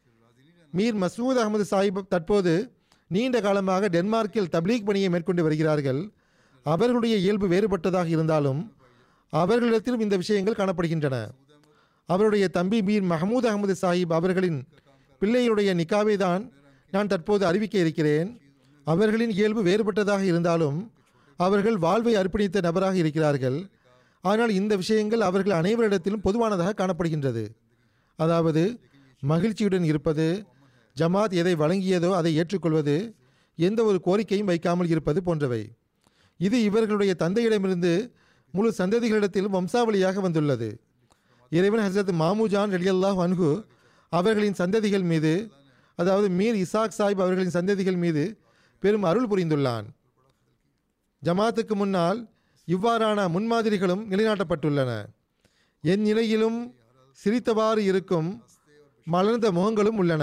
மீர் மசூத் அகமது சாஹிப் தற்போது நீண்ட காலமாக டென்மார்க்கில் தப்லீக் பணியை மேற்கொண்டு வருகிறார்கள் அவர்களுடைய இயல்பு வேறுபட்டதாக இருந்தாலும் அவர்களிடத்திலும் இந்த விஷயங்கள் காணப்படுகின்றன அவருடைய தம்பி மீர் மஹமூத் அகமது சாஹிப் அவர்களின் பிள்ளையுடைய நிக்காவை தான் நான் தற்போது அறிவிக்க இருக்கிறேன் அவர்களின் இயல்பு வேறுபட்டதாக இருந்தாலும் அவர்கள் வாழ்வை அர்ப்பணித்த நபராக இருக்கிறார்கள் ஆனால் இந்த விஷயங்கள் அவர்கள் அனைவரிடத்திலும் பொதுவானதாக காணப்படுகின்றது அதாவது மகிழ்ச்சியுடன் இருப்பது ஜமாத் எதை வழங்கியதோ அதை ஏற்றுக்கொள்வது எந்த ஒரு கோரிக்கையும் வைக்காமல் இருப்பது போன்றவை இது இவர்களுடைய தந்தையிடமிருந்து முழு சந்ததிகளிடத்திலும் வம்சாவளியாக வந்துள்ளது இறைவன் ஹசரத் மாமுஜான் ரலியல்லாஹ் அன்ஹு அவர்களின் சந்ததிகள் மீது அதாவது மீர் இசாக் சாஹிப் அவர்களின் சந்ததிகள் மீது பெரும் அருள் புரிந்துள்ளான் ஜமாத்துக்கு முன்னால் இவ்வாறான முன்மாதிரிகளும் நிலைநாட்டப்பட்டுள்ளன என் நிலையிலும் சிரித்தவாறு இருக்கும் மலர்ந்த முகங்களும் உள்ளன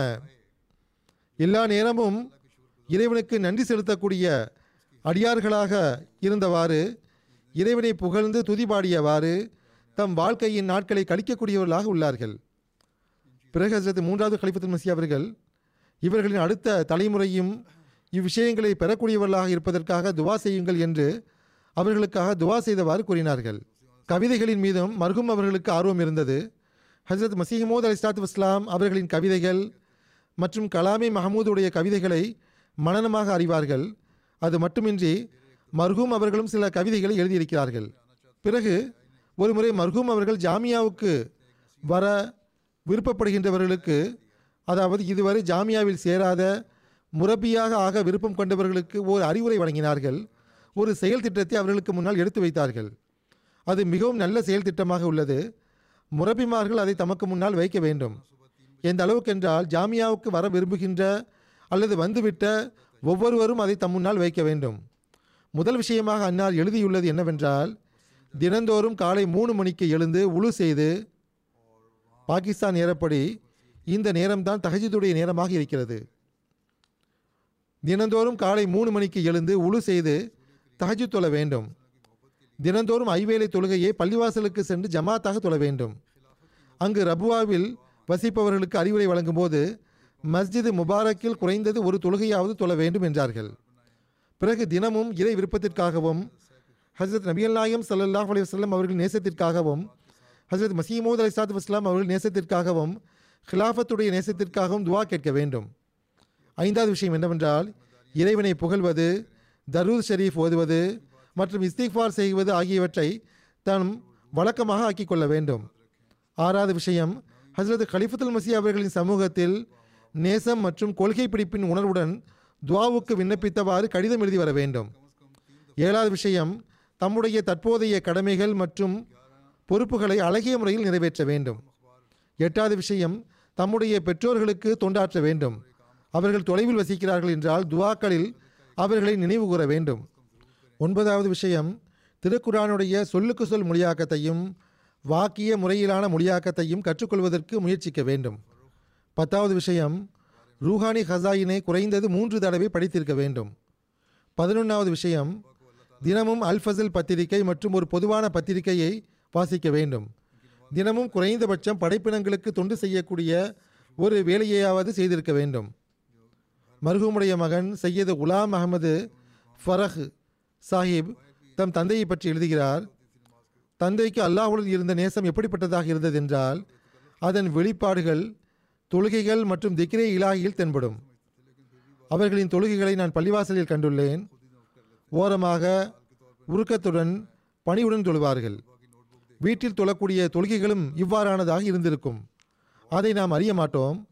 எல்லா நேரமும் இறைவனுக்கு நன்றி செலுத்தக்கூடிய அடியார்களாக இருந்தவாறு இறைவனை புகழ்ந்து துதிபாடியவாறு தம் வாழ்க்கையின் நாட்களை கழிக்கக்கூடியவர்களாக உள்ளார்கள் பிறகு ஹசரத் மூன்றாவது கலிஃபத்துல் மசி அவர்கள் இவர்களின் அடுத்த தலைமுறையும் இவ்விஷயங்களை பெறக்கூடியவர்களாக இருப்பதற்காக துவா செய்யுங்கள் என்று அவர்களுக்காக துவா செய்தவாறு கூறினார்கள் கவிதைகளின் மீதும் மர்ஹூம் அவர்களுக்கு ஆர்வம் இருந்தது ஹசரத் மசீஹமூத் அலி இஸ்லாத்து வஸ்லாம் அவர்களின் கவிதைகள் மற்றும் கலாமி மஹமூதுடைய கவிதைகளை மனனமாக அறிவார்கள் அது மட்டுமின்றி மர்ஹூம் அவர்களும் சில கவிதைகளை எழுதியிருக்கிறார்கள் பிறகு ஒருமுறை மர்ஹூம் அவர்கள் ஜாமியாவுக்கு வர விருப்பப்படுகின்றவர்களுக்கு அதாவது இதுவரை ஜாமியாவில் சேராத முரபியாக ஆக விருப்பம் கொண்டவர்களுக்கு ஓர் அறிவுரை வழங்கினார்கள் ஒரு செயல் திட்டத்தை அவர்களுக்கு முன்னால் எடுத்து வைத்தார்கள் அது மிகவும் நல்ல செயல் திட்டமாக உள்ளது முரபிமார்கள் அதை தமக்கு முன்னால் வைக்க வேண்டும் எந்த அளவுக்கென்றால் ஜாமியாவுக்கு வர விரும்புகின்ற அல்லது வந்துவிட்ட ஒவ்வொருவரும் அதை தம் முன்னால் வைக்க வேண்டும் முதல் விஷயமாக அன்னார் எழுதியுள்ளது என்னவென்றால் தினந்தோறும் காலை மூணு மணிக்கு எழுந்து உழு செய்து பாகிஸ்தான் நேரப்படி இந்த நேரம்தான் தஹஜுடைய நேரமாக இருக்கிறது தினந்தோறும் காலை மூணு மணிக்கு எழுந்து உழு செய்து தஹஜு தொழ வேண்டும் தினந்தோறும் ஐவேளை தொழுகையை பள்ளிவாசலுக்கு சென்று ஜமாத்தாக தொழ வேண்டும் அங்கு ரபுவாவில் வசிப்பவர்களுக்கு அறிவுரை வழங்கும்போது மஸ்ஜிது முபாரக்கில் குறைந்தது ஒரு தொழுகையாவது தொழ வேண்டும் என்றார்கள் பிறகு தினமும் இறை விருப்பத்திற்காகவும் ஹசரத் நபியல் நாயம் சல்லாஹ் அலி வஸ்லம் அவர்கள் நேசத்திற்காகவும் ஹசரத் மசீமூத் அலி சாத் வஸ்லாம் அவர்கள் நேசத்திற்காகவும் ஹிலாஃபத்துடைய நேசத்திற்காகவும் துவா கேட்க வேண்டும் ஐந்தாவது விஷயம் என்னவென்றால் இறைவனை புகழ்வது தரூத் ஷரீஃப் ஓதுவது மற்றும் இஸ்திக்ஃபார் செய்வது ஆகியவற்றை தான் வழக்கமாக ஆக்கிக் கொள்ள வேண்டும் ஆறாவது விஷயம் ஹசரத் கலிஃபத்துல் மசி அவர்களின் சமூகத்தில் நேசம் மற்றும் கொள்கை பிடிப்பின் உணர்வுடன் துவாவுக்கு விண்ணப்பித்தவாறு கடிதம் எழுதி வர வேண்டும் ஏழாவது விஷயம் தம்முடைய தற்போதைய கடமைகள் மற்றும் பொறுப்புகளை அழகிய முறையில் நிறைவேற்ற வேண்டும் எட்டாவது விஷயம் தம்முடைய பெற்றோர்களுக்கு தொண்டாற்ற வேண்டும் அவர்கள் தொலைவில் வசிக்கிறார்கள் என்றால் துவாக்களில் அவர்களை நினைவு கூற வேண்டும் ஒன்பதாவது விஷயம் திருக்குரானுடைய சொல்லுக்கு சொல் மொழியாக்கத்தையும் வாக்கிய முறையிலான மொழியாக்கத்தையும் கற்றுக்கொள்வதற்கு முயற்சிக்க வேண்டும் பத்தாவது விஷயம் ரூஹானி ஹசாயினை குறைந்தது மூன்று தடவை படித்திருக்க வேண்டும் பதினொன்றாவது விஷயம் தினமும் அல்ஃபசல் பத்திரிகை மற்றும் ஒரு பொதுவான பத்திரிகையை வாசிக்க வேண்டும் தினமும் குறைந்தபட்சம் படைப்பினங்களுக்கு தொண்டு செய்யக்கூடிய ஒரு வேலையையாவது செய்திருக்க வேண்டும் மருகுமுடைய மகன் சையது குலாம் அகமது ஃபரஹ் சாஹிப் தம் தந்தையை பற்றி எழுதுகிறார் தந்தைக்கு அல்லாஹுடன் இருந்த நேசம் எப்படிப்பட்டதாக இருந்தது என்றால் அதன் வெளிப்பாடுகள் தொழுகைகள் மற்றும் திக்ரே இலாகியில் தென்படும் அவர்களின் தொழுகைகளை நான் பள்ளிவாசலில் கண்டுள்ளேன் ஓரமாக உருக்கத்துடன் பணிவுடன் தொழுவார்கள் வீட்டில் தொழக்கூடிய தொழுகைகளும் இவ்வாறானதாக இருந்திருக்கும் அதை நாம் அறிய மாட்டோம்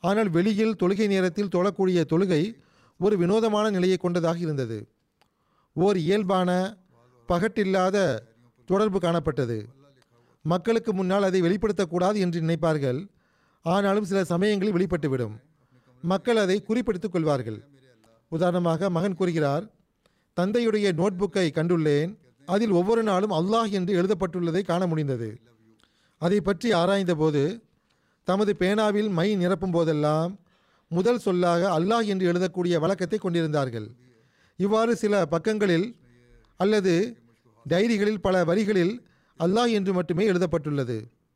ஆனால் வெளியில் தொழுகை நேரத்தில் தொழக்கூடிய தொழுகை ஒரு வினோதமான நிலையை கொண்டதாக இருந்தது ஓர் இயல்பான பகட்டில்லாத தொடர்பு காணப்பட்டது மக்களுக்கு முன்னால் அதை வெளிப்படுத்தக்கூடாது என்று நினைப்பார்கள் ஆனாலும் சில சமயங்களில் வெளிப்பட்டுவிடும் மக்கள் அதை குறிப்பிடுத்துக் கொள்வார்கள் உதாரணமாக மகன் கூறுகிறார் தந்தையுடைய நோட்புக்கை கண்டுள்ளேன் அதில் ஒவ்வொரு நாளும் அல்லாஹ் என்று எழுதப்பட்டுள்ளதை காண முடிந்தது அதை பற்றி ஆராய்ந்தபோது தமது பேனாவில் மை நிரப்பும் போதெல்லாம் முதல் சொல்லாக அல்லாஹ் என்று எழுதக்கூடிய வழக்கத்தை கொண்டிருந்தார்கள் இவ்வாறு சில பக்கங்களில் அல்லது டைரிகளில் பல வரிகளில் அல்லாஹ் என்று மட்டுமே எழுதப்பட்டுள்ளது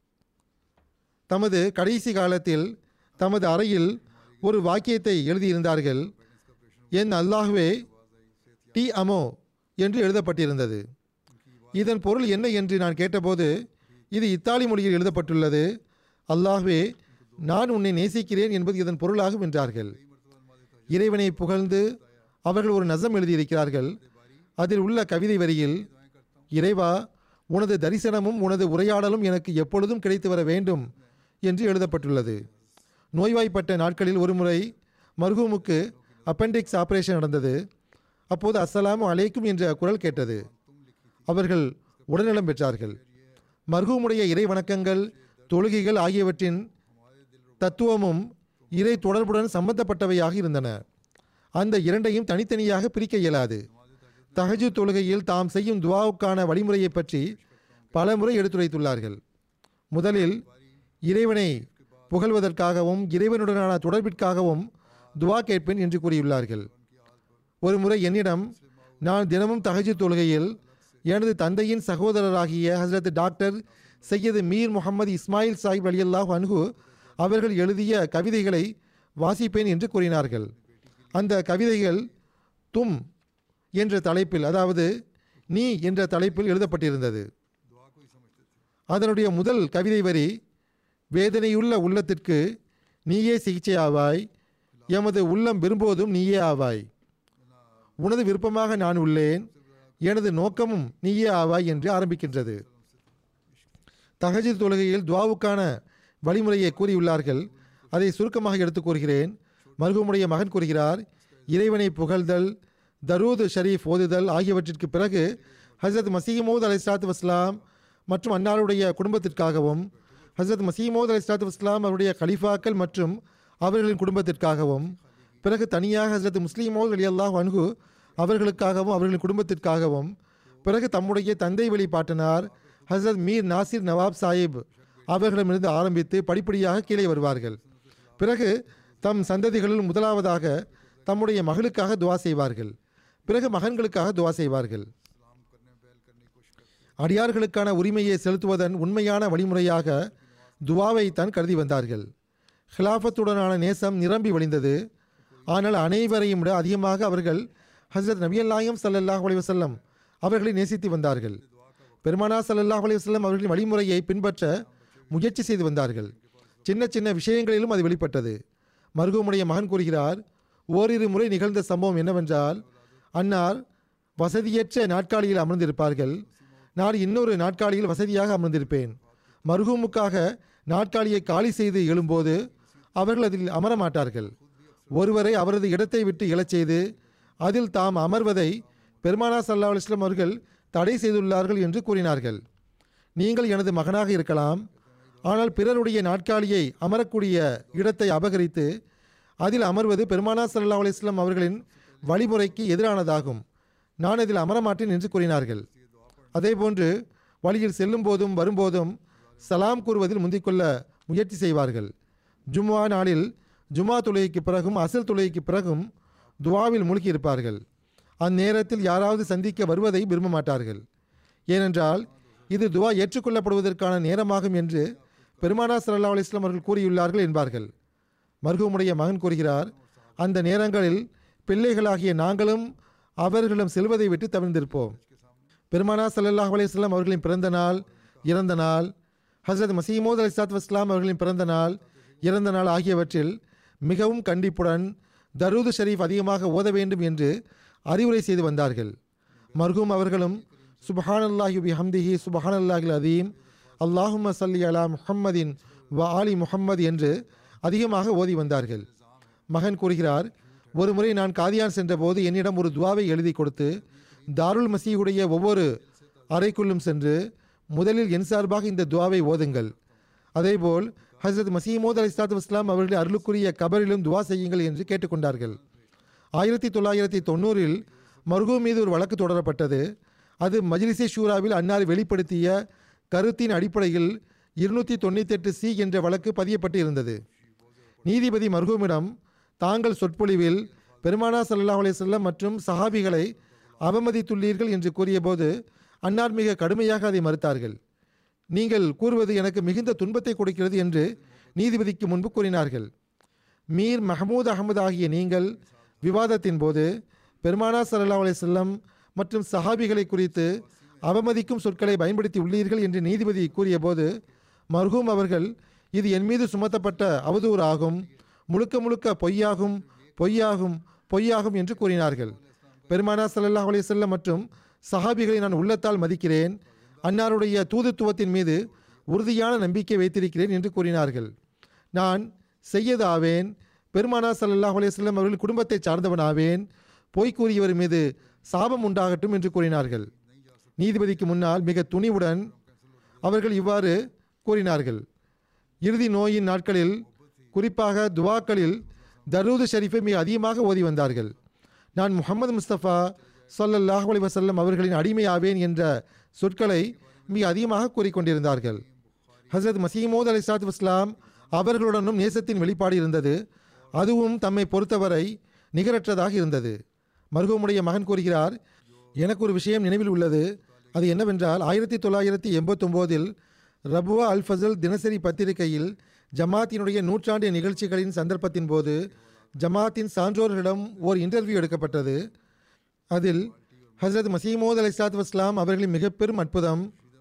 தமது கடைசி காலத்தில் தமது அறையில் ஒரு வாக்கியத்தை எழுதியிருந்தார்கள் என் அல்லாஹ்வே டி அமோ என்று எழுதப்பட்டிருந்தது இதன் பொருள் என்ன என்று நான் கேட்டபோது இது இத்தாலி மொழியில் எழுதப்பட்டுள்ளது அல்லாஹ்வே நான் உன்னை நேசிக்கிறேன் என்பது இதன் பொருளாகும் என்றார்கள் இறைவனை புகழ்ந்து அவர்கள் ஒரு நசம் எழுதியிருக்கிறார்கள் அதில் உள்ள கவிதை வரியில் இறைவா உனது தரிசனமும் உனது உரையாடலும் எனக்கு எப்பொழுதும் கிடைத்து வர வேண்டும் என்று எழுதப்பட்டுள்ளது நோய்வாய்ப்பட்ட நாட்களில் ஒருமுறை மர்ஹூமுக்கு அப்பெண்டிக்ஸ் ஆபரேஷன் நடந்தது அப்போது அஸ்ஸலாமு அலைக்கும் என்ற குரல் கேட்டது அவர்கள் உடல்நலம் பெற்றார்கள் மர்ஹூமுடைய இறை வணக்கங்கள் தொழுகைகள் ஆகியவற்றின் தத்துவமும் இறை தொடர்புடன் சம்பந்தப்பட்டவையாக இருந்தன அந்த இரண்டையும் தனித்தனியாக பிரிக்க இயலாது தஹஜு தொழுகையில் தாம் செய்யும் துவாவுக்கான வழிமுறையை பற்றி பல முறை எடுத்துரைத்துள்ளார்கள் முதலில் இறைவனை புகழ்வதற்காகவும் இறைவனுடனான தொடர்பிற்காகவும் துவா கேட்பேன் என்று கூறியுள்ளார்கள் ஒரு முறை என்னிடம் நான் தினமும் தஹஜு தொழுகையில் எனது தந்தையின் சகோதரராகிய ஹசரத் டாக்டர் சையது மீர் முகமது இஸ்மாயில் சாஹிப் அலியல்லாஹ் அன்ஹு அவர்கள் எழுதிய கவிதைகளை வாசிப்பேன் என்று கூறினார்கள் அந்த கவிதைகள் தும் என்ற தலைப்பில் அதாவது நீ என்ற தலைப்பில் எழுதப்பட்டிருந்தது அதனுடைய முதல் கவிதை வரி வேதனையுள்ள உள்ளத்திற்கு நீயே சிகிச்சை ஆவாய் எமது உள்ளம் விரும்புவதும் நீயே ஆவாய் உனது விருப்பமாக நான் உள்ளேன் எனது நோக்கமும் நீயே ஆவாய் என்று ஆரம்பிக்கின்றது தஹஜித் தொழுகையில் துவாவுக்கான வழிமுறையை கூறியுள்ளார்கள் அதை சுருக்கமாக எடுத்துக் கூறுகிறேன் மருகமுடைய மகன் கூறுகிறார் இறைவனை புகழ்தல் தரூத் ஷரீஃப் ஓதுதல் ஆகியவற்றிற்கு பிறகு ஹசரத் மசீமோத் அலை சலாத்து வஸ்லாம் மற்றும் அன்னாருடைய குடும்பத்திற்காகவும் ஹசரத் மசீமோத் அலை சலாத்து வஸ்லாம் அவருடைய கலிஃபாக்கள் மற்றும் அவர்களின் குடும்பத்திற்காகவும் பிறகு தனியாக ஹசரத் முஸ்லீமோத் அலி அல்லாஹ் அன்ஹு அவர்களுக்காகவும் அவர்களின் குடும்பத்திற்காகவும் பிறகு தம்முடைய தந்தை வழி பாட்டனார் ஹசரத் மீர் நாசிர் நவாப் சாஹிப் அவர்களிடமிருந்து ஆரம்பித்து படிப்படியாக கீழே வருவார்கள் பிறகு தம் சந்ததிகளில் முதலாவதாக தம்முடைய மகளுக்காக துவா செய்வார்கள் பிறகு மகன்களுக்காக துவா செய்வார்கள் அடியார்களுக்கான உரிமையை செலுத்துவதன் உண்மையான வழிமுறையாக துவாவை தான் கருதி வந்தார்கள் ஹிலாஃபத்துடனான நேசம் நிரம்பி வழிந்தது ஆனால் அனைவரையும் விட அதிகமாக அவர்கள் ஹசரத் நபியல்லாயம் சல்லல்லாஹ் அலைஹி வஸல்லம் அவர்களை நேசித்து வந்தார்கள் பெருமானா சல்லல்லாஹ் அலைஹி வஸல்லம் அவர்களின் வழிமுறையை பின்பற்ற முயற்சி செய்து வந்தார்கள் சின்ன சின்ன விஷயங்களிலும் அது வெளிப்பட்டது மருகமுடைய மகன் கூறுகிறார் ஓரிரு முறை நிகழ்ந்த சம்பவம் என்னவென்றால் அன்னார் வசதியற்ற நாட்காலியில் அமர்ந்திருப்பார்கள் நான் இன்னொரு நாட்காலியில் வசதியாக அமர்ந்திருப்பேன் மருகமுக்காக நாட்காலியை காலி செய்து எழும்போது அவர்கள் அதில் அமர மாட்டார்கள் ஒருவரை அவரது இடத்தை விட்டு எழச் செய்து அதில் தாம் அமர்வதை பெருமானா சல்லா அலுவலம் அவர்கள் தடை செய்துள்ளார்கள் என்று கூறினார்கள் நீங்கள் எனது மகனாக இருக்கலாம் ஆனால் பிறருடைய நாட்காலியை அமரக்கூடிய இடத்தை அபகரித்து அதில் அமர்வது பெருமானா சல்லா அலிஸ்லாம் அவர்களின் வழிமுறைக்கு எதிரானதாகும் நான் அதில் அமரமாட்டேன் என்று கூறினார்கள் அதேபோன்று வழியில் செல்லும் போதும் வரும்போதும் சலாம் கூறுவதில் முந்திக்கொள்ள முயற்சி செய்வார்கள் ஜும்மா நாளில் ஜும்மா தொழுகைக்கு பிறகும் அசல் தொழுகைக்கு பிறகும் துவாவில் மூழ்கி இருப்பார்கள் அந்நேரத்தில் யாராவது சந்திக்க வருவதை விரும்ப மாட்டார்கள் ஏனென்றால் இது துவா ஏற்றுக்கொள்ளப்படுவதற்கான நேரமாகும் என்று பெருமானா சல்லா அலிஸ்லாம் அவர்கள் கூறியுள்ளார்கள் என்பார்கள் மருகமுடைய மகன் கூறுகிறார் அந்த நேரங்களில் பிள்ளைகளாகிய நாங்களும் அவர்களிடம் செல்வதை விட்டு தவிர்ந்திருப்போம் பெருமானா சல்லல்லாஹ் அலையம் அவர்களின் பிறந்த நாள் இறந்த நாள் ஹசரத் மசீமோத் அலி சாத் வஸ்லாம் அவர்களின் பிறந்த நாள் இறந்த நாள் ஆகியவற்றில் மிகவும் கண்டிப்புடன் தரூது ஷரீஃப் அதிகமாக ஓத வேண்டும் என்று அறிவுரை செய்து வந்தார்கள் மர்ஹூம் அவர்களும் சுபஹானல்லாஹி பி ஹம்திஹி சுபஹானல்லாஹில் அதீம் அல்லாஹும்ம சல்லி அலா முஹம்மதின் வ ஆலி முஹம்மது என்று அதிகமாக ஓதி வந்தார்கள் மகன் கூறுகிறார் ஒருமுறை நான் காதியான் சென்றபோது என்னிடம் ஒரு துவாவை எழுதி கொடுத்து தாருல் மசீஹுடைய ஒவ்வொரு அறைக்குள்ளும் சென்று முதலில் என் சார்பாக இந்த துவாவை ஓதுங்கள் அதேபோல் ஹசரத் மசீமோத் அலி இஸ்லாத்து இஸ்லாம் அவர்களின் அருளுக்குரிய கபரிலும் துவா செய்யுங்கள் என்று கேட்டுக்கொண்டார்கள் ஆயிரத்தி தொள்ளாயிரத்தி தொண்ணூறில் மர்ஹூம் மீது ஒரு வழக்கு தொடரப்பட்டது அது மஜ்லிஸே ஷூராவில் அன்னார் வெளிப்படுத்திய கருத்தின் அடிப்படையில் இருநூற்றி தொண்ணூத்தெட்டு சி என்ற வழக்கு பதியப்பட்டு இருந்தது நீதிபதி மர்ஹூமிடம் தாங்கள் சொற்பொழிவில் பெருமானா ஸல்லல்லாஹு அலைஹி வஸல்லம் மற்றும் சஹாபிகளை அவமதித்துள்ளீர்கள் என்று கூறியபோது அன்னார் மிக கடுமையாக அதை மறுத்தார்கள் நீங்கள் கூறுவது எனக்கு மிகுந்த துன்பத்தை கொடுக்கிறது என்று நீதிபதிக்கு முன்பு கூறினார்கள் மீர் மஹமூத் அகமது ஆகிய நீங்கள் விவாதத்தின் போது பெருமானா ஸல்லல்லாஹு அலைஹி வஸல்லம் மற்றும் சஹாபிகளை குறித்து அவமதிக்கும் சொற்களை பயன்படுத்தி உள்ளீர்கள் என்று நீதிபதி கூறியபோது மர்ஹூம் அவர்கள் இது என் மீது சுமத்தப்பட்ட அவதூறு ஆகும் முழுக்க முழுக்க பொய்யாகும் பொய்யாகும் பொய்யாகும் என்று கூறினார்கள் பெருமானா ஸல்லல்லாஹு அலைஹி வஸல்லம் மற்றும் சஹாபிகளை நான் உள்ளத்தால் மதிக்கிறேன் அன்னாருடைய தூதுத்துவத்தின் மீது உறுதியான நம்பிக்கை வைத்திருக்கிறேன் என்று கூறினார்கள் நான் செய்யது ஆவேன் பெருமானா ஸல்லல்லாஹு அலைஹி வஸல்லம் அவர்கள் குடும்பத்தை சார்ந்தவனாவேன் பொய் கூறியவர் மீது சாபம் உண்டாகட்டும் என்று கூறினார்கள் நீதிபதிக்கு முன்னால் மிக துணிவுடன் அவர்கள் இவ்வாறு கூறினார்கள் இறுதி நோயின் நாட்களில் குறிப்பாக துவாக்களில் தரூது ஷரீஃபை மிக அதிகமாக ஓதி வந்தார்கள் நான் முகமது முஸ்தபா ஸல்லல்லாஹு அலைஹி வஸல்லம் அவர்களின் அடிமையாவேன் என்ற சொற்களை மிக அதிகமாக கூறிக்கொண்டிருந்தார்கள் ஹசரத் மசீமோத் அலி சாத் இஸ்லாம் அவர்களுடனும் நேசத்தின் வெளிப்பாடு இருந்தது அதுவும் தம்மை பொறுத்தவரை நிகரற்றதாக இருந்தது மருகமுடைய மகன் கூறுகிறார் எனக்கு ஒரு விஷயம் நினைவில் உள்ளது அது என்னவென்றால் ஆயிரத்தி தொள்ளாயிரத்தி எண்பத்தொம்போதில் ரபுவா அல் ஃபசல் தினசரி பத்திரிகையில் ஜமாத்தினுடைய நூற்றாண்டு நிகழ்ச்சிகளின் சந்தர்ப்பத்தின் போது ஜமாத்தின் சான்றோர்களிடம் ஓர் இன்டர்வியூ எடுக்கப்பட்டது அதில் ஹசரத் மசீமோத் அலி சாத் வஸ்லாம் அவர்களின் மிக பெரும் அற்புதம்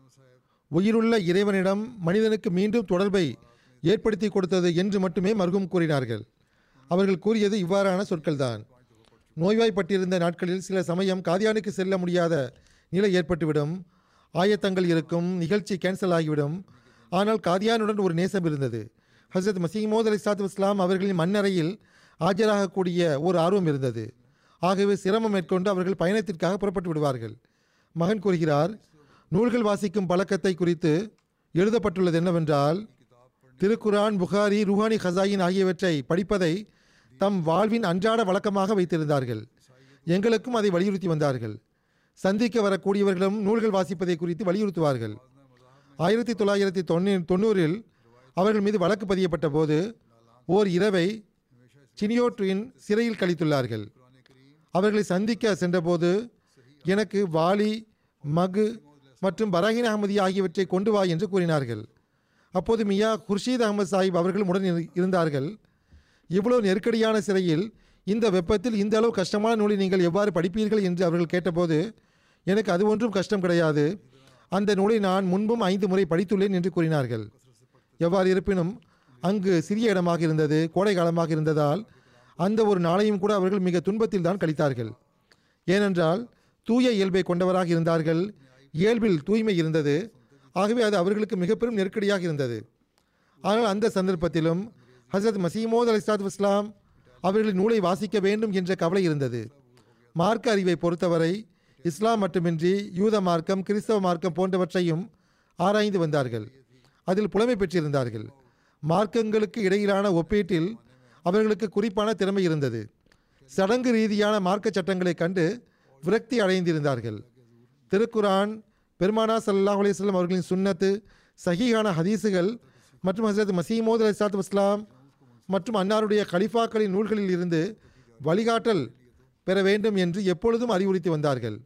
உயிருள்ள இறைவனிடம் மனிதனுக்கு மீண்டும் தொடர்பை ஏற்படுத்தி கொடுத்தது என்று மட்டுமே மர்ஹூம் கூறினார்கள் அவர்கள் கூறியது இவ்வாறான சொற்கள்தான் நோய்வாய்ப்பட்டிருந்த நாட்களில் சில சமயம் காதியானுக்கு செல்ல முடியாத நிலை ஏற்பட்டுவிடும் ஆயத்தங்கள் இருக்கும் நிகழ்ச்சி கேன்சல் ஆகிவிடும் ஆனால் காதியானுடன் ஒரு நேசம் இருந்தது ஹசரத் மசீமோத் அலி சாத் இஸ்லாம் அவர்களின் மண்ணறையில் ஆஜராகக்கூடிய ஒரு ஆர்வம் இருந்தது ஆகவே சிரமம் மேற்கொண்டு அவர்கள் பயணத்திற்காக புறப்பட்டு விடுவார்கள் மகன் கூறுகிறார் நூல்கள் வாசிக்கும் பழக்கத்தை குறித்து எழுதப்பட்டுள்ளது என்னவென்றால் திருக்குரான் புகாரி ருஹானி ஹசாயின் ஆகியவற்றை படிப்பதை தம் வாழ்வின் அன்றாட வழக்கமாக வைத்திருந்தார்கள் எங்களுக்கும் அதை வலியுறுத்தி வந்தார்கள் சந்திக்க வரக்கூடியவர்களும் நூல்கள் வாசிப்பதை குறித்து வலியுறுத்துவார்கள் ஆயிரத்தி தொள்ளாயிரத்தி தொண்ணூ தொண்ணூறில் அவர்கள் மீது வழக்கு பதியப்பட்ட போது ஓர் இரவை சினியோட்ரின் சிறையில் கழித்துள்ளார்கள் அவர்களை சந்திக்க சென்றபோது எனக்கு வாலி மகு மற்றும் பராகின் அகமதி ஆகியவற்றை கொண்டு வா என்று கூறினார்கள் அப்போது மியா குர்ஷீத் அகமது சாஹிப் அவர்களும் உடன் இரு- இருந்தார்கள் இவ்வளவு நெருக்கடியான சிறையில் இந்த வெப்பத்தில் இந்த அளவு கஷ்டமான நூலை நீங்கள் எவ்வாறு படிப்பீர்கள் என்று அவர்கள் கேட்டபோது எனக்கு அது ஒன்றும் கஷ்டம் கிடையாது அந்த நூலை நான் முன்பும் ஐந்து முறை படித்துள்ளேன் என்று கூறினார்கள் எவ்வாறு இருப்பினும் அங்கு சிறிய இடமாக இருந்தது கோடை காலமாக இருந்ததால் அந்த ஒரு நாளையும் கூட அவர்கள் மிக துன்பத்தில் தான் கழித்தார்கள் ஏனென்றால் தூய இயல்பை கொண்டவராக இருந்தார்கள் இயல்பில் தூய்மை இருந்தது ஆகவே அது அவர்களுக்கு மிக பெரும் நெருக்கடியாக இருந்தது ஆனால் அந்த சந்தர்ப்பத்திலும் ஹசரத் மசீமோத் அலி சாத் இஸ்லாம் அவர்களின் நூலை வாசிக்க வேண்டும் என்ற கவலை இருந்தது மார்க்க அறிவை பொறுத்தவரை இஸ்லாம் மட்டுமின்றி யூத மார்க்கம் கிறிஸ்தவ மார்க்கம் போன்றவற்றையும் ஆராய்ந்து வந்தார்கள் அதில் புலமை பெற்றிருந்தார்கள் மார்க்கங்களுக்கு இடையிலான ஒப்பீட்டில் அவர்களுக்கு குறிப்பான திறமை இருந்தது சடங்கு ரீதியான மார்க்க சட்டங்களைக் கண்டு விரக்தி அடைந்திருந்தார்கள் திருக்குரான் பெருமானா ஸல்லல்லாஹு அலைஹி வஸல்லம் அவர்களின் சுன்னத்து சஹீஹான ஹதீஸுகள் மற்றும் ஹசரத் மசீமோத் அலி சாத் இஸ்லாம் மற்றும் அன்னாருடைய கலிஃபாக்களின் நூல்களில் இருந்து வழிகாட்டல் பெற வேண்டும் என்று எப்பொழுதும் அறிவுறுத்தி வந்தார்கள்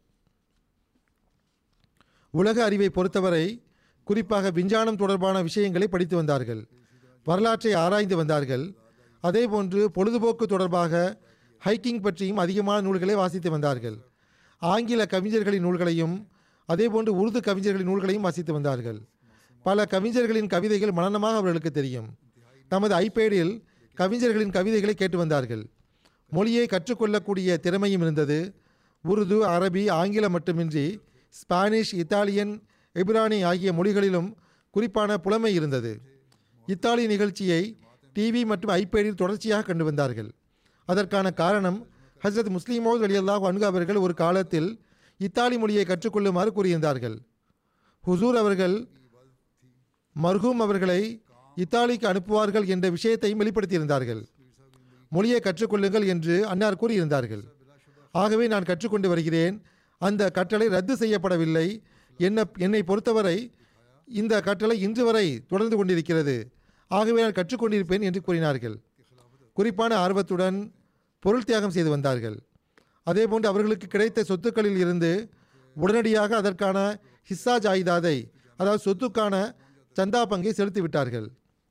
உலக அறிவை பொறுத்தவரை குறிப்பாக விஞ்ஞானம் தொடர்பான விஷயங்களை படித்து வந்தார்கள் வரலாற்றை ஆராய்ந்து வந்தார்கள் அதேபோன்று பொழுதுபோக்கு தொடர்பாக ஹைக்கிங் பற்றியும் அதிகமான நூல்களை வாசித்து வந்தார்கள் ஆங்கில கவிஞர்களின் நூல்களையும் அதேபோன்று உருது கவிஞர்களின் நூல்களையும் வாசித்து வந்தார்கள் பல கவிஞர்களின் கவிதைகள் மனனமாக அவர்களுக்கு தெரியும் தமது ஐபேடில் கவிஞர்களின் கவிதைகளை கேட்டு வந்தார்கள் மொழியை கற்றுக்கொள்ளக்கூடிய திறமையும் இருந்தது உருது அரபி ஆங்கிலம் மட்டுமின்றி ஸ்பானிஷ் இத்தாலியன் எபிரானி ஆகிய மொழிகளிலும் குறிப்பான புலமை இருந்தது இத்தாலி நிகழ்ச்சியை டிவி மற்றும் ஐபேடில் தொடர்ச்சியாக கண்டு வந்தார்கள் அதற்கான காரணம் ஹஸ்ரத் முஸ்லிமோது அலியல்லாஹ் அன்கு அவர்கள் ஒரு காலத்தில் இத்தாலி மொழியை கற்றுக்கொள்ளுமாறு கூறியிருந்தார்கள் ஹுசூர் அவர்கள் மர்ஹூம் அவர்களை இத்தாலிக்கு அனுப்புவார்கள் என்ற விஷயத்தையும் வெளிப்படுத்தியிருந்தார்கள் மொழியை கற்றுக்கொள்ளுங்கள் என்று அன்னார் கூறியிருந்தார்கள் ஆகவே நான் கற்றுக்கொண்டு வருகிறேன் அந்த கட்டளை ரத்து செய்யப்படவில்லை என்ன என்னை பொறுத்தவரை இந்த கட்டளை இன்று வரை தொடர்ந்து கொண்டிருக்கிறது ஆகவே நான் கற்றுக்கொண்டிருப்பேன் என்று கூறினார்கள் குறிப்பான ஆர்வத்துடன் பொருள் தியாகம் செய்து வந்தார்கள் அதேபோன்று அவர்களுக்கு கிடைத்த சொத்துக்களில் இருந்து உடனடியாக அதற்கான ஹிஸ்ஸா ஜாயிதாதை அதாவது சொத்துக்கான சந்தா பங்கை செலுத்தி விட்டார்கள்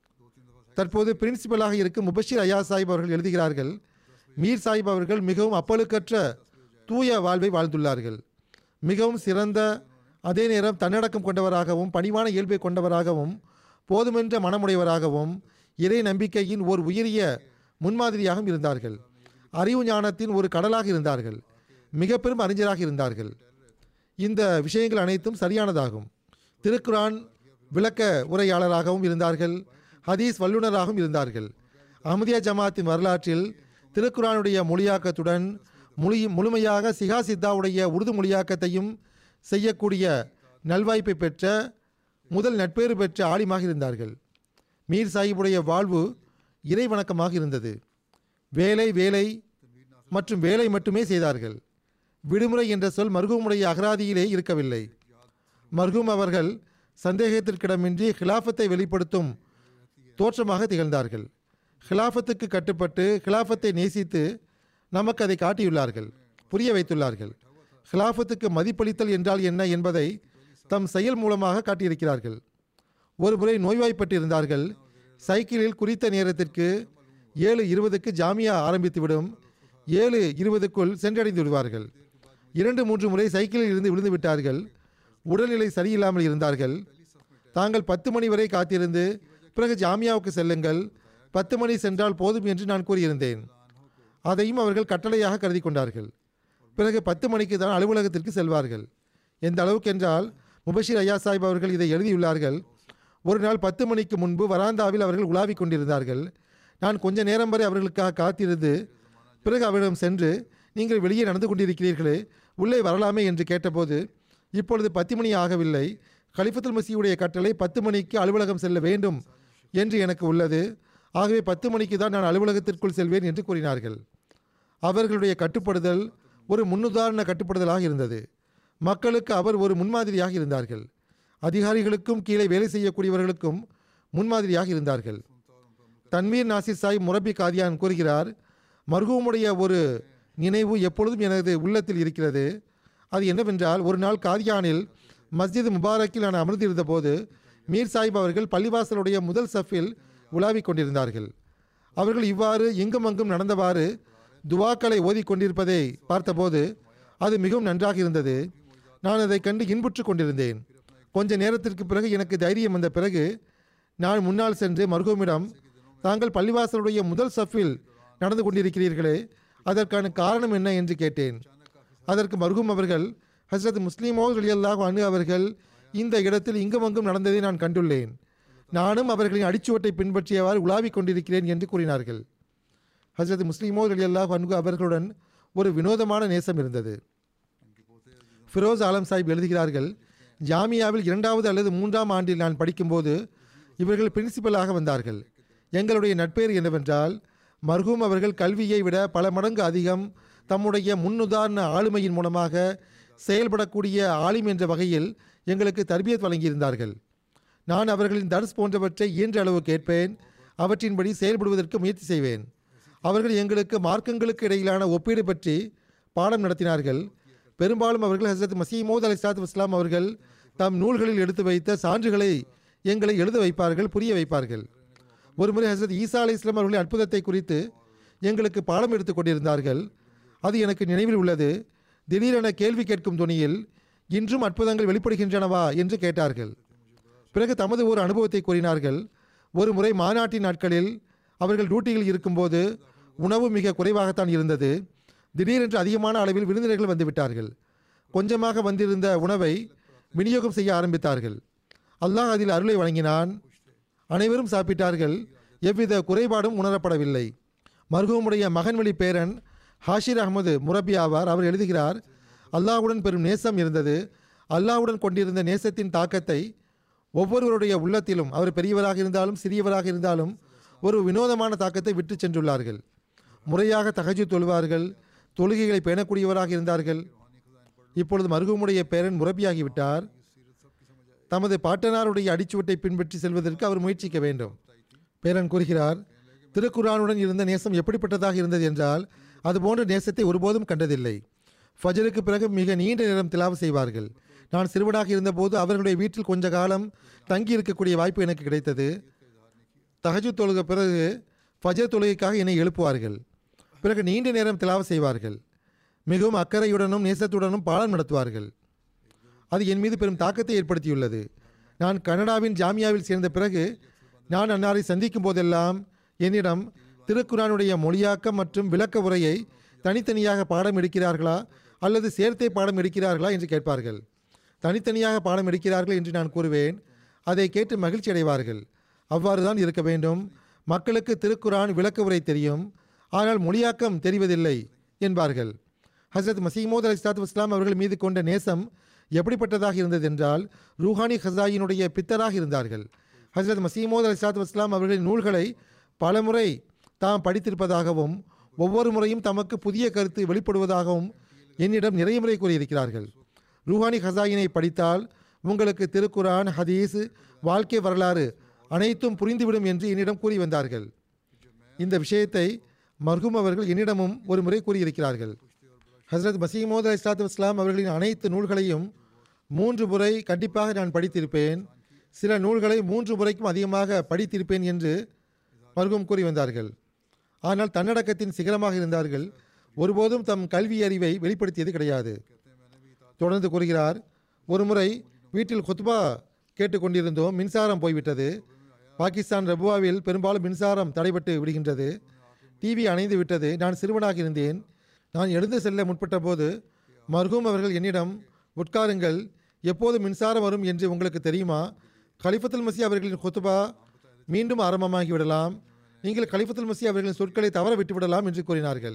தற்போது பிரின்சிபலாக இருக்கும் முபஷிர் அயா சாஹிப் அவர்கள் எழுதுகிறார்கள் மீர் சாஹிப் அவர்கள் மிகவும் அப்பழுக்கற்ற தூய வாழ்வை வாழ்ந்துள்ளார்கள் மிகவும் சிறந்த அதே நேரம் தன்னடக்கம் கொண்டவராகவும் பணிவான இயல்பை கொண்டவராகவும் போதுமென்ற மனமுடையவராகவும் இறை நம்பிக்கையின் ஓர் உயரிய முன்மாதிரியாகவும் இருந்தார்கள் அறிவு ஞானத்தின் ஒரு கடலாக இருந்தார்கள் மிக பெரும் அறிஞராக இருந்தார்கள் இந்த விஷயங்கள் அனைத்தும் சரியானதாகும் திருக்குரான் விளக்க உரையாளராகவும் இருந்தார்கள் ஹதீஸ் வல்லுநராகவும் இருந்தார்கள் அஹமதியா ஜமாத்தின் வரலாற்றில் திருக்குரானுடைய மொழியாக்கத்துடன் முழு முழுமையாக சிகா சித்தாவுடைய உருது மொழியாக்கத்தையும் செய்யக்கூடிய நல்வாய்ப்பை பெற்ற முதல் நட்பேறு பெற்ற ஆலிமாக இருந்தார்கள் மீர் சாஹிபுடைய வாழ்வு இறை வணக்கமாக இருந்தது வேலை வேலை மற்றும் வேலை மட்டுமே செய்தார்கள் விடுமுறை என்ற சொல் மர்ஹூமுடைய அகராதியிலே இருக்கவில்லை மர்ஹூம் அவர்கள் சந்தேகத்திற்கிடமின்றி ஹிலாஃபத்தை வெளிப்படுத்தும் தோற்றமாக திகழ்ந்தார்கள் ஹிலாஃபத்துக்கு கட்டுப்பட்டு ஹிலாஃபத்தை நேசித்து நமக்கு அதை காட்டியுள்ளார்கள் புரிய வைத்துள்ளார்கள் ஹிலாஃபத்துக்கு மதிப்பளித்தல் என்றால் என்ன என்பதை தம் செயல் மூலமாக காட்டியிருக்கிறார்கள் ஒருமுறை நோய்வாய்ப்பட்டிருந்தார்கள் சைக்கிளில் குறித்த நேரத்திற்கு ஏழு இருபதுக்கு ஜாமியா ஆரம்பித்துவிடும் ஏழு இருபதுக்குள் சென்றடைந்து விடுவார்கள் இரண்டு மூன்று முறை சைக்கிளில் இருந்து விழுந்து விட்டார்கள் உடல்நிலை சரியில்லாமல் இருந்தார்கள் தாங்கள் பத்து மணி வரை காத்திருந்து பிறகு ஜாமியாவுக்கு செல்லுங்கள் பத்து மணி சென்றால் போதும் என்று நான் கூறியிருந்தேன் அதையும் அவர்கள் கட்டளையாக கருதி கொண்டார்கள் பிறகு பத்து மணிக்கு தான் அலுவலகத்திற்கு செல்வார்கள் எந்த அளவுக்கு என்றால் முபஷிர் ஐயா சாஹிப் அவர்கள் இதை எழுதியுள்ளார்கள் ஒரு நாள் பத்து மணிக்கு முன்பு வராந்தாவில் அவர்கள் உலாவிக் கொண்டிருந்தார்கள் நான் கொஞ்ச நேரம் வரை அவர்களுக்காக காத்திருந்து பிறகு அவரிடம் சென்று நீங்கள் வெளியே நடந்து கொண்டிருக்கிறீர்களே உள்ளே வரலாமே என்று கேட்டபோது இப்பொழுது பத்து மணி ஆகவில்லை கலிஃபத்துல் மசீவுடைய கட்டளை பத்து மணிக்கு அலுவலகம் செல்ல வேண்டும் என்று எனக்கு உள்ளது ஆகவே பத்து மணிக்கு தான் நான் அலுவலகத்திற்குள் செல்வேன் என்று கூறினார்கள் அவர்களுடைய கட்டுப்படுதல் ஒரு முன்னுதாரண கட்டுப்படுதலாக இருந்தது மக்களுக்கு அவர் ஒரு முன்மாதிரியாக இருந்தார்கள் அதிகாரிகளுக்கும் கீழே வேலை செய்யக்கூடியவர்களுக்கும் முன்மாதிரியாக இருந்தார்கள் தன்வீர் நாசிர் சாஹிப் முரபி காதியான் கூறுகிறார் மர்ஹூமுடைய ஒரு நினைவு எப்பொழுதும் எனது உள்ளத்தில் இருக்கிறது அது என்னவென்றால் ஒரு நாள் காதியானில் மஸ்ஜித் முபாரக்கில் நான் அமர்ந்திருந்த போது மீர் சாஹிப் அவர்கள் பள்ளிவாசலுடைய முதல் சஃபில் உலாவிக் கொண்டிருந்தார்கள் அவர்கள் இவ்வாறு இங்கும் அங்கும் நடந்தவாறு துவாக்களை ஓதிக்கொண்டிருப்பதை பார்த்தபோது அது மிகவும் நன்றாக இருந்தது நான் அதை கண்டு இன்புற்று கொண்டிருந்தேன் கொஞ்ச நேரத்திற்கு பிறகு எனக்கு தைரியம் வந்த பிறகு நான் முன்னால் சென்று மருகோமிடம் தாங்கள் பள்ளிவாசலுடைய முதல் சஃபில் நடந்து கொண்டிருக்கிறீர்களே அதற்கான காரணம் என்ன என்று கேட்டேன் அதற்கு மருகும் அவர்கள் ஹஸ்ரத் முஸ்லிமோ அலியல்லாஹ் அனு அவர்கள் இந்த இடத்தில் இங்கும் அங்கும் நடந்ததை நான் கண்டுள்ளேன் நானும் அவர்களின் அடிச்சுவட்டை பின்பற்றியவாறு உலாவிக் கொண்டிருக்கிறேன் என்று கூறினார்கள் ஹஸ்ரத் முஸ்லிமோ அலியல்லாஹ் அன்கு அவர்களுடன் ஒரு வினோதமான நேசம் இருந்தது ஃபிரோஸ் ஆலம் சாஹிப் எழுதுகிறார்கள் ஜாமியாவில் இரண்டாவது அல்லது மூன்றாம் ஆண்டில் நான் படிக்கும்போது இவர்கள் பிரின்சிபலாக வந்தார்கள் எங்களுடைய நட்பேர் என்னவென்றால் மர்ஹூம் அவர்கள் கல்வியை விட பல மடங்கு அதிகம் தம்முடைய முன்னுதாரண ஆளுமையின் மூலமாக செயல்படக்கூடிய ஆலிம் என்ற வகையில் எங்களுக்கு தர்பியத் வழங்கியிருந்தார்கள் நான் அவர்களின் தர்ஸ் போன்றவற்றை இயன்ற அளவு கேட்பேன் அவற்றின்படி செயல்படுவதற்கு முயற்சி செய்வேன் அவர்கள் எங்களுக்கு மார்க்கங்களுக்கு இடையிலான ஒப்பீடு பற்றி பாடம் நடத்தினார்கள் பெரும்பாலும் அவர்கள் ஹசரத் மசீமோத் அலி சாத் இஸ்லாம் அவர்கள் தம் நூல்களில் எடுத்து வைத்த சான்றுகளை எங்களை எழுத வைப்பார்கள் புரிய வைப்பார்கள் ஒருமுறை ஹசரத் ஈசா அலி இஸ்லாம் அவர்களின் அற்புதத்தை குறித்து எங்களுக்கு பாடம் எடுத்துக் கொண்டிருந்தார்கள் அது எனக்கு நினைவில் உள்ளது திடீரென கேள்வி கேட்கும் துணியில் இன்றும் அற்புதங்கள் வெளிப்படுகின்றனவா என்று கேட்டார்கள் பிறகு தமது ஒரு அனுபவத்தை கூறினார்கள் ஒரு முறை மாநாட்டின் நாட்களில் அவர்கள் டியூட்டியில் இருக்கும்போது உணவு மிக குறைவாகத்தான் இருந்தது திடீரென்று அதிகமான அளவில் விருந்தினர்கள் வந்துவிட்டார்கள் கொஞ்சமாக வந்திருந்த உணவை விநியோகம் செய்ய ஆரம்பித்தார்கள் அல்லாஹ் அதில் அருளை வழங்கினான் அனைவரும் சாப்பிட்டார்கள் எவ்வித குறைபாடும் உணரப்படவில்லை மர்ஹூமுடைய மகன்வழி பேரன் ஹாஷிர் அகமது முரபி ஆவார் அவர் எழுதுகிறார் அல்லாஹ்வுடன் பெரும் நேசம் இருந்தது அல்லாஹ்வுடன் கொண்டிருந்த நேசத்தின் தாக்கத்தை ஒவ்வொருவருடைய உள்ளத்திலும் அவர் பெரியவராக இருந்தாலும் சிறியவராக இருந்தாலும் ஒரு வினோதமான தாக்கத்தை விட்டு சென்றுள்ளார்கள் முறையாக தகஜு தொழுவார்கள் தொழுகைகளை பேணக்கூடியவராக இருந்தார்கள் இப்பொழுது மருகமுடைய பேரன் முரபியாகிவிட்டார் தமது பாட்டனாருடைய அடிச்சுவட்டை பின்பற்றி செல்வதற்கு அவர் முயற்சிக்க வேண்டும் பேரன் கூறுகிறார் திருக்குரானுடன் இருந்த நேசம் எப்படிப்பட்டதாக இருந்தது என்றால் அதுபோன்ற நேசத்தை ஒருபோதும் கண்டதில்லை ஃபஜருக்கு பிறகு மிக நீண்ட நேரம் திலாவு செய்வார்கள் நான் சிறுவனாக இருந்தபோது அவர்களுடைய வீட்டில் கொஞ்ச காலம் தங்கி இருக்கக்கூடிய வாய்ப்பு எனக்கு கிடைத்தது தஹஜு தொழுக பிறகு ஃபஜர் தொழுகைக்காக என்னை எழுப்புவார்கள் பிறகு நீண்ட நேரம் திலாவு செய்வார்கள் மிகவும் அக்கறையுடனும் நேசத்துடனும் பாடம் நடத்துவார்கள் அது என் மீது பெரும் தாக்கத்தை ஏற்படுத்தியுள்ளது நான் கனடாவின் ஜாமியாவில் சேர்ந்த பிறகு நான் அன்னாரை சந்திக்கும் போதெல்லாம் என்னிடம் திருக்குரானுடைய மொழியாக்கம் மற்றும் விளக்க உரையை தனித்தனியாக பாடம் எடுக்கிறார்களா அல்லது சேர்த்தே பாடம் எடுக்கிறார்களா என்று கேட்பார்கள் தனித்தனியாக பாடம் எடுக்கிறார்கள் என்று நான் கூறுவேன் அதை கேட்டு மகிழ்ச்சி அடைவார்கள் அவ்வாறு தான் இருக்க வேண்டும் மக்களுக்கு திருக்குரான் விளக்க உரை தெரியும் ஆனால் மொழியாக்கம் தெரிவதில்லை என்பார்கள் ஹசரத் மசீமோத் அலி இஸ்லாத்து வஸ்லாம் அவர்கள் மீது கொண்ட நேசம் எப்படிப்பட்டதாக இருந்தது என்றால் ரூஹானி ஹசாயினுடைய பித்தராக இருந்தார்கள் ஹசரத் மசீமோத் அலி இஸ்லாத்து வஸ்லாம் அவர்களின் நூல்களை பலமுறை தாம் படித்திருப்பதாகவும் ஒவ்வொரு முறையும் தமக்கு புதிய கருத்து வெளிப்படுவதாகவும் என்னிடம் நிறைய முறை கூறியிருக்கிறார்கள் ரூஹானி ஹசாயினை படித்தால் உங்களுக்கு திருக்குரான் ஹதீஸ் வாழ்க்கை வரலாறு அனைத்தும் புரிந்துவிடும் என்று என்னிடம் கூறி வந்தார்கள் இந்த விஷயத்தை மர்ஹூம் அவர்கள் என்னிடமும் ஒரு முறை கூறியிருக்கிறார்கள் ஹசரத் மசீமோத் அலி இஸ்லாத்து வஸ்லாம் அவர்களின் அனைத்து நூல்களையும் மூன்று முறை கண்டிப்பாக நான் படித்திருப்பேன் சில நூல்களை மூன்று முறைக்கும் அதிகமாக படித்திருப்பேன் என்று மர்ஹூம் கூறி வந்தார்கள் ஆனால் தன்னடக்கத்தின் சிகரமாக இருந்தார்கள் ஒருபோதும் தம் கல்வி அறிவை வெளிப்படுத்தியது கிடையாது தொடர்ந்து கூறுகிறார் ஒருமுறை வீட்டில் குத்பா கேட்டுக்கொண்டிருந்தோம் மின்சாரம் போய்விட்டது பாகிஸ்தான் ரபுவாவில் பெரும்பாலும் மின்சாரம் தடைபட்டு விடுகின்றது டிவி அணைந்து விட்டது நான் சிறுவனாக இருந்தேன் நான் எழுந்து செல்ல முற்பட்ட போது மர்ஹூம் அவர்கள் என்னிடம் உட்காருங்கள் எப்போது மின்சாரம் வரும் என்று உங்களுக்கு தெரியுமா கலிஃபத்துல் மசி அவர்களின் குத்துபா மீண்டும் ஆரம்பமாகி விடலாம் நீங்கள் கலிஃபத்துல் மசி அவர்களின் சொற்களை தவற விட்டுவிடலாம் என்று கூறினார்கள்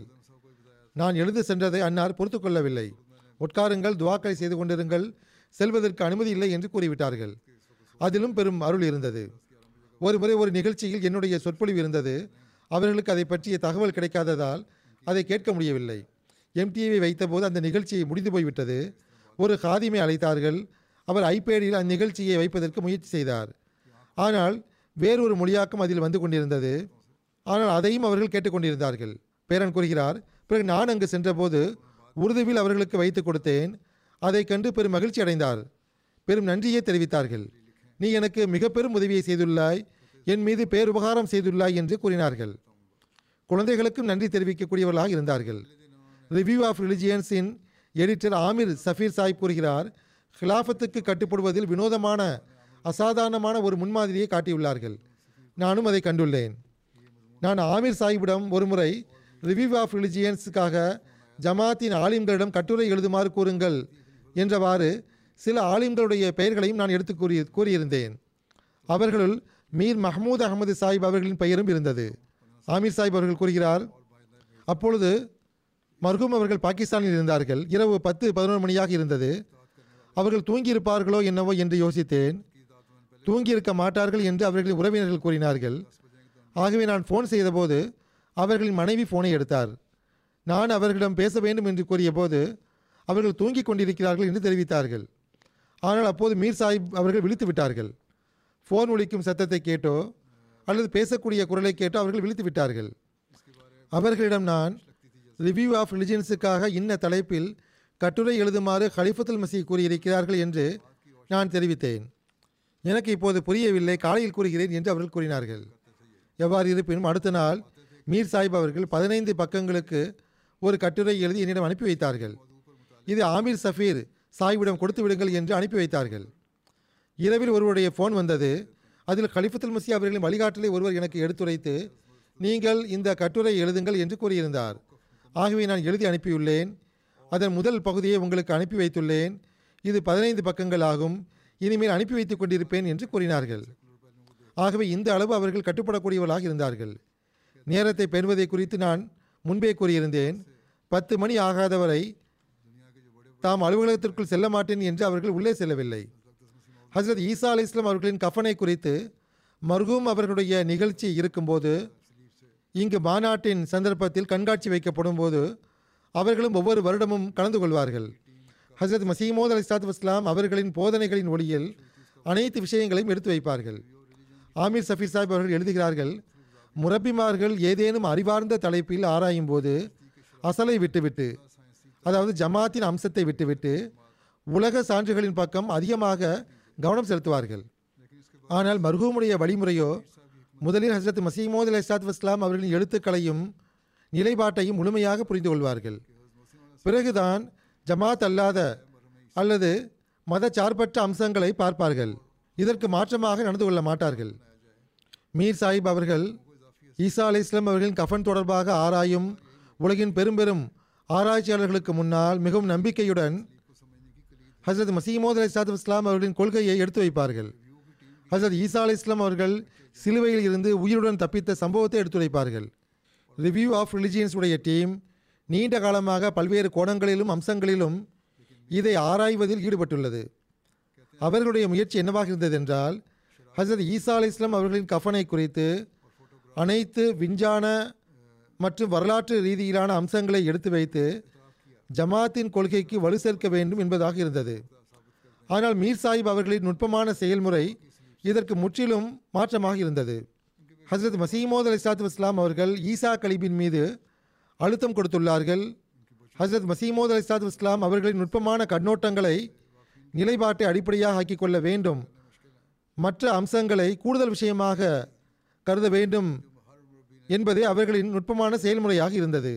நான் எழுந்து சென்றதை அன்னார் பொறுத்து கொள்ளவில்லை உட்காருங்கள் துவாக்களை செய்து கொண்டிருங்கள் செல்வதற்கு அனுமதி இல்லை என்று கூறிவிட்டார்கள் அதிலும் பெரும் அருள் இருந்தது ஒரு முறை ஒரு நிகழ்ச்சியில் என்னுடைய சொற்பொழிவு இருந்தது அவர்களுக்கு அதை பற்றிய தகவல் கிடைக்காததால் அதை கேட்க முடியவில்லை எம்டிஏவை வைத்தபோது அந்த நிகழ்ச்சி முடிந்து போய்விட்டது ஒரு காதிமை அழைத்தார்கள் அவர் ஐபேடில் அந்நிகழ்ச்சியை வைப்பதற்கு முயற்சி செய்தார் ஆனால் வேறொரு மொழியாக்கம் அதில் வந்து கொண்டிருந்தது ஆனால் அதையும் அவர்கள் கேட்டுக்கொண்டிருந்தார்கள் பேரன் கூறுகிறார் பிறகு நான் அங்கு சென்றபோது உருதுவில் அவர்களுக்கு வைத்து கொடுத்தேன் அதைக் கண்டு பெரும் மகிழ்ச்சி அடைந்தார் பெரும் நன்றியை தெரிவித்தார்கள் நீ எனக்கு மிக பெரும் உதவியை செய்துள்ளாய் என் மீது பேருபகாரம் செய்துள்ளாய் என்று கூறினார்கள் குழந்தைகளுக்கும் நன்றி தெரிவிக்கக்கூடியவர்களாக இருந்தார்கள் ரிவ்யூ ஆஃப் ரிலிஜியன்ஸின் எடிட்டர் ஆமிர் சஃபீர் சாஹிப் கூறுகிறார் ஹிலாஃபத்துக்கு கட்டுப்படுவதில் வினோதமான அசாதாரணமான ஒரு முன்மாதிரியை காட்டியுள்ளார்கள் நானும் அதை கண்டுள்ளேன் நான் ஆமீர் சாஹிப்பிடம் ஒருமுறை ரிவ்யூ ஆஃப் ரிலிஜியன்ஸுக்காக ஜமாத்தின் ஆலிம்களிடம் கட்டுரை எழுதுமாறு கூறுங்கள் என்றவாறு சில ஆலிம்களுடைய பெயர்களையும் நான் எடுத்து கூறி கூறியிருந்தேன் அவர்களுள் மீர் மஹமூத் அகமது சாஹிப் அவர்களின் பெயரும் இருந்தது ஆமீர் சாஹிப் அவர்கள் கூறுகிறார் அப்பொழுது மர்ஹூம் அவர்கள் பாகிஸ்தானில் இருந்தார்கள் இரவு பத்து பதினொரு மணியாக இருந்தது அவர்கள் தூங்கியிருப்பார்களோ என்னவோ என்று யோசித்தேன் தூங்கியிருக்க மாட்டார்கள் என்று அவர்களின் உறவினர்கள் கூறினார்கள் ஆகவே நான் ஃபோன் செய்தபோது அவர்களின் மனைவி ஃபோனை எடுத்தார் நான் அவர்களிடம் பேச வேண்டும் என்று கூறியபோது அவர்கள் தூங்கிக் கொண்டிருக்கிறார்கள் என்று தெரிவித்தார்கள் ஆனால் அப்போது மீர் சாஹிப் அவர்கள் விழித்து விட்டார்கள் ஃபோன் ஒலிக்கும் சத்தத்தை கேட்டோ அல்லது பேசக்கூடிய குரலை கேட்டோ அவர்கள் விழித்து விட்டார்கள் அவர்களிடம் நான் ரிவ்யூ ஆஃப் ரிலிஜியன்ஸுக்காக இன்ன தலைப்பில் கட்டுரை எழுதுமாறு ஹலிஃபத்துல் மசி கூறியிருக்கிறார்கள் என்று நான் தெரிவித்தேன் எனக்கு இப்போது புரியவில்லை காலையில் கூறுகிறேன் என்று அவர்கள் கூறினார்கள் எவ்வாறு இருப்பினும் அடுத்த நாள் மீர் சாஹிப் அவர்கள் பதினைந்து பக்கங்களுக்கு ஒரு கட்டுரை எழுதி என்னிடம் அனுப்பி வைத்தார்கள் இது ஆமீர் சஃபீர் சாஹிப்பிடம் கொடுத்து விடுங்கள் என்று அனுப்பி வைத்தார்கள் இரவில் ஒருவருடைய ஃபோன் வந்தது அதில் கலிஃபத்துல் மசி அவர்களின் வழிகாட்டலை ஒருவர் எனக்கு எடுத்துரைத்து நீங்கள் இந்த கட்டுரை எழுதுங்கள் என்று கூறியிருந்தார் ஆகவே நான் எழுதி அனுப்பியுள்ளேன் அதன் முதல் பகுதியை உங்களுக்கு அனுப்பி வைத்துள்ளேன் இது பதினைந்து பக்கங்கள் ஆகும் இனிமேல் அனுப்பி வைத்துக் கொண்டிருப்பேன் என்று கூறினார்கள் ஆகவே இந்த அளவு அவர்கள் கட்டுப்படக்கூடியவர்களாக இருந்தார்கள் நேரத்தை பெறுவதை குறித்து நான் முன்பே கூறியிருந்தேன் பத்து மணி ஆகாதவரை தாம் அலுவலகத்திற்குள் செல்ல மாட்டேன் என்று அவர்கள் உள்ளே செல்லவில்லை ஹசரத் ஈசா அலி இஸ்லாம் அவர்களின் கஃபனை குறித்து மர்ஹூம் அவர்களுடைய நிகழ்ச்சி இருக்கும்போது இங்கு மாநாட்டின் சந்தர்ப்பத்தில் கண்காட்சி வைக்கப்படும் போது அவர்களும் ஒவ்வொரு வருடமும் கலந்து கொள்வார்கள் ஹசரத் மசீமோத் அலி சாத் இஸ்லாம் அவர்களின் போதனைகளின் ஒளியில் அனைத்து விஷயங்களையும் எடுத்து வைப்பார்கள் ஆமீர் சஃபீர் சாஹிப் அவர்கள் எழுதுகிறார்கள் முரப்பிமார்கள் ஏதேனும் அறிவார்ந்த தலைப்பில் ஆராயும் போது அசலை விட்டுவிட்டு அதாவது ஜமாத்தின் அம்சத்தை விட்டுவிட்டு உலக சான்றுகளின் பக்கம் அதிகமாக கவனம் செலுத்துவார்கள் ஆனால் மர்ஹூமுடைய வழிமுறையோ முதலில் ஹசரத் மசீமோத் அலி சாத் இஸ்லாம் அவர்களின் எழுத்துக்களையும் நிலைப்பாட்டையும் முழுமையாக புரிந்து கொள்வார்கள் பிறகுதான் ஜமாத் அல்லாத அல்லது மதச்சார்பற்ற அம்சங்களை பார்ப்பார்கள் இதற்கு மாற்றமாக நடந்து கொள்ள மாட்டார்கள் மீர் சாஹிப் அவர்கள் ஈசா அலி இஸ்லாம் அவர்களின் கஃபன் தொடர்பாக ஆராயும் உலகின் பெரும் பெரும் ஆராய்ச்சியாளர்களுக்கு முன்னால் மிகவும் நம்பிக்கையுடன் ஹசரத் மசீமோத் அலி சாத் இஸ்லாம் அவர்களின் கொள்கையை எடுத்து வைப்பார்கள் ஹசரத் ஈசா அலி இஸ்லாம் அவர்கள் சிலுவையில் இருந்து உயிருடன் தப்பித்த சம்பவத்தை எடுத்துரைப்பார்கள் ரிவ்யூ ஆஃப் ரிலிஜியன்ஸ் உடைய டீம் நீண்ட காலமாக பல்வேறு கோணங்களிலும் அம்சங்களிலும் இதை ஆராய்வதில் ஈடுபட்டுள்ளது அவர்களுடைய முயற்சி என்னவாக இருந்தது என்றால் ஹசரத் ஈசா அலி இஸ்லாம் அவர்களின் கஃபனை குறித்து அனைத்து விஞ்ஞான மற்றும் வரலாற்று ரீதியிலான அம்சங்களை எடுத்து வைத்து ஜமாத்தின் கொள்கைக்கு வலு சேர்க்க வேண்டும் என்பதாக இருந்தது ஆனால் மீர் சாஹிப் அவர்களின் நுட்பமான செயல்முறை இதற்கு முற்றிலும் மாற்றமாக இருந்தது ஹசரத் மசீமோத் அலி சாத்து இஸ்லாம் அவர்கள் ஈசா கலிபின் மீது அழுத்தம் கொடுத்துள்ளார்கள் ஹசரத் மசீமோத் அலி சாத்து இஸ்லாம் அவர்களின் நுட்பமான கண்ணோட்டங்களை நிலைப்பாட்டை அடிப்படையாக ஆக்கிக் கொள்ள வேண்டும் மற்ற அம்சங்களை கூடுதல் விஷயமாக கருத வேண்டும் என்பதே அவர்களின் நுட்பமான செயல்முறையாக இருந்தது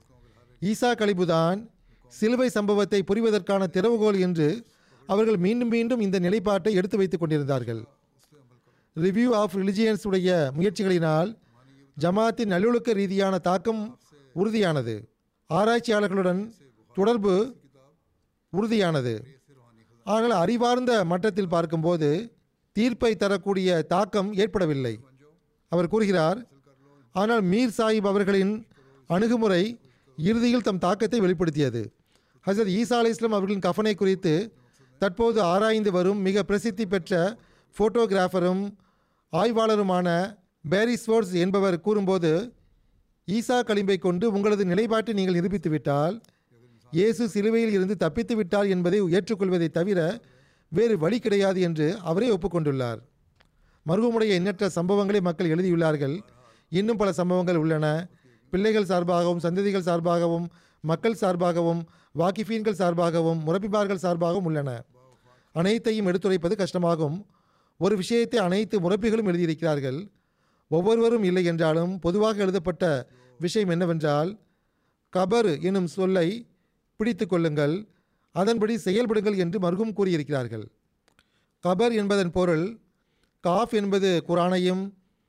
ஈசா கலிபுதான் சிலுவை சம்பவத்தை புரிவதற்கான திறவுகோல் என்று அவர்கள் மீண்டும் மீண்டும் இந்த நிலைப்பாட்டை எடுத்து வைத்துக் கொண்டிருந்தார்கள் ரிவ்யூ ஆஃப் ரிலிஜியன்ஸ் உடைய முயற்சிகளினால் ஜமாத்தின் நல்லொழுக்க ரீதியான தாக்கம் உறுதியானது ஆராய்ச்சியாளர்களுடன் தொடர்பு உறுதியானது ஆனால் அறிவார்ந்த மட்டத்தில் பார்க்கும்போது தீர்ப்பை தரக்கூடிய தாக்கம் ஏற்படவில்லை அவர் கூறுகிறார் ஆனால் மீர் சாஹிப் அவர்களின் அணுகுமுறை இறுதியில் தம் தாக்கத்தை வெளிப்படுத்தியது ஹசரத் ஈசா அலி இஸ்லாம் அவர்களின் கஃபனை குறித்து தற்போது ஆராய்ந்து வரும் மிக பிரசித்தி பெற்ற ஃபோட்டோகிராஃபரும் ஆய்வாளருமான பேரி ஸ்வோர்ட்ஸ் என்பவர் கூறும்போது ஈசா களிம்பை கொண்டு உங்களது நிலைப்பாட்டை நீங்கள் நிரூபித்து விட்டால் இயேசு சிலுவையில் இருந்து தப்பித்து விட்டார் என்பதை ஏற்றுக்கொள்வதை தவிர வேறு வழி கிடையாது என்று அவரே ஒப்புக்கொண்டுள்ளார் மருகமுடைய எண்ணற்ற சம்பவங்களை மக்கள் எழுதியுள்ளார்கள் இன்னும் பல சம்பவங்கள் உள்ளன பிள்ளைகள் சார்பாகவும் சந்ததிகள் சார்பாகவும் மக்கள் சார்பாகவும் வாக்கிஃபீன்கள் சார்பாகவும் முரப்பிபார்கள் சார்பாகவும் உள்ளன அனைத்தையும் எடுத்துரைப்பது கஷ்டமாகும் ஒரு விஷயத்தை அனைத்து முரப்பிகளும் எழுதியிருக்கிறார்கள் ஒவ்வொருவரும் இல்லை என்றாலும் பொதுவாக எழுதப்பட்ட விஷயம் என்னவென்றால் கபர் எனும் சொல்லை பிடித்து கொள்ளுங்கள் அதன்படி செயல்படுங்கள் என்று மருகும் கூறியிருக்கிறார்கள் கபர் என்பதன் பொருள் காஃப் என்பது குரானையும்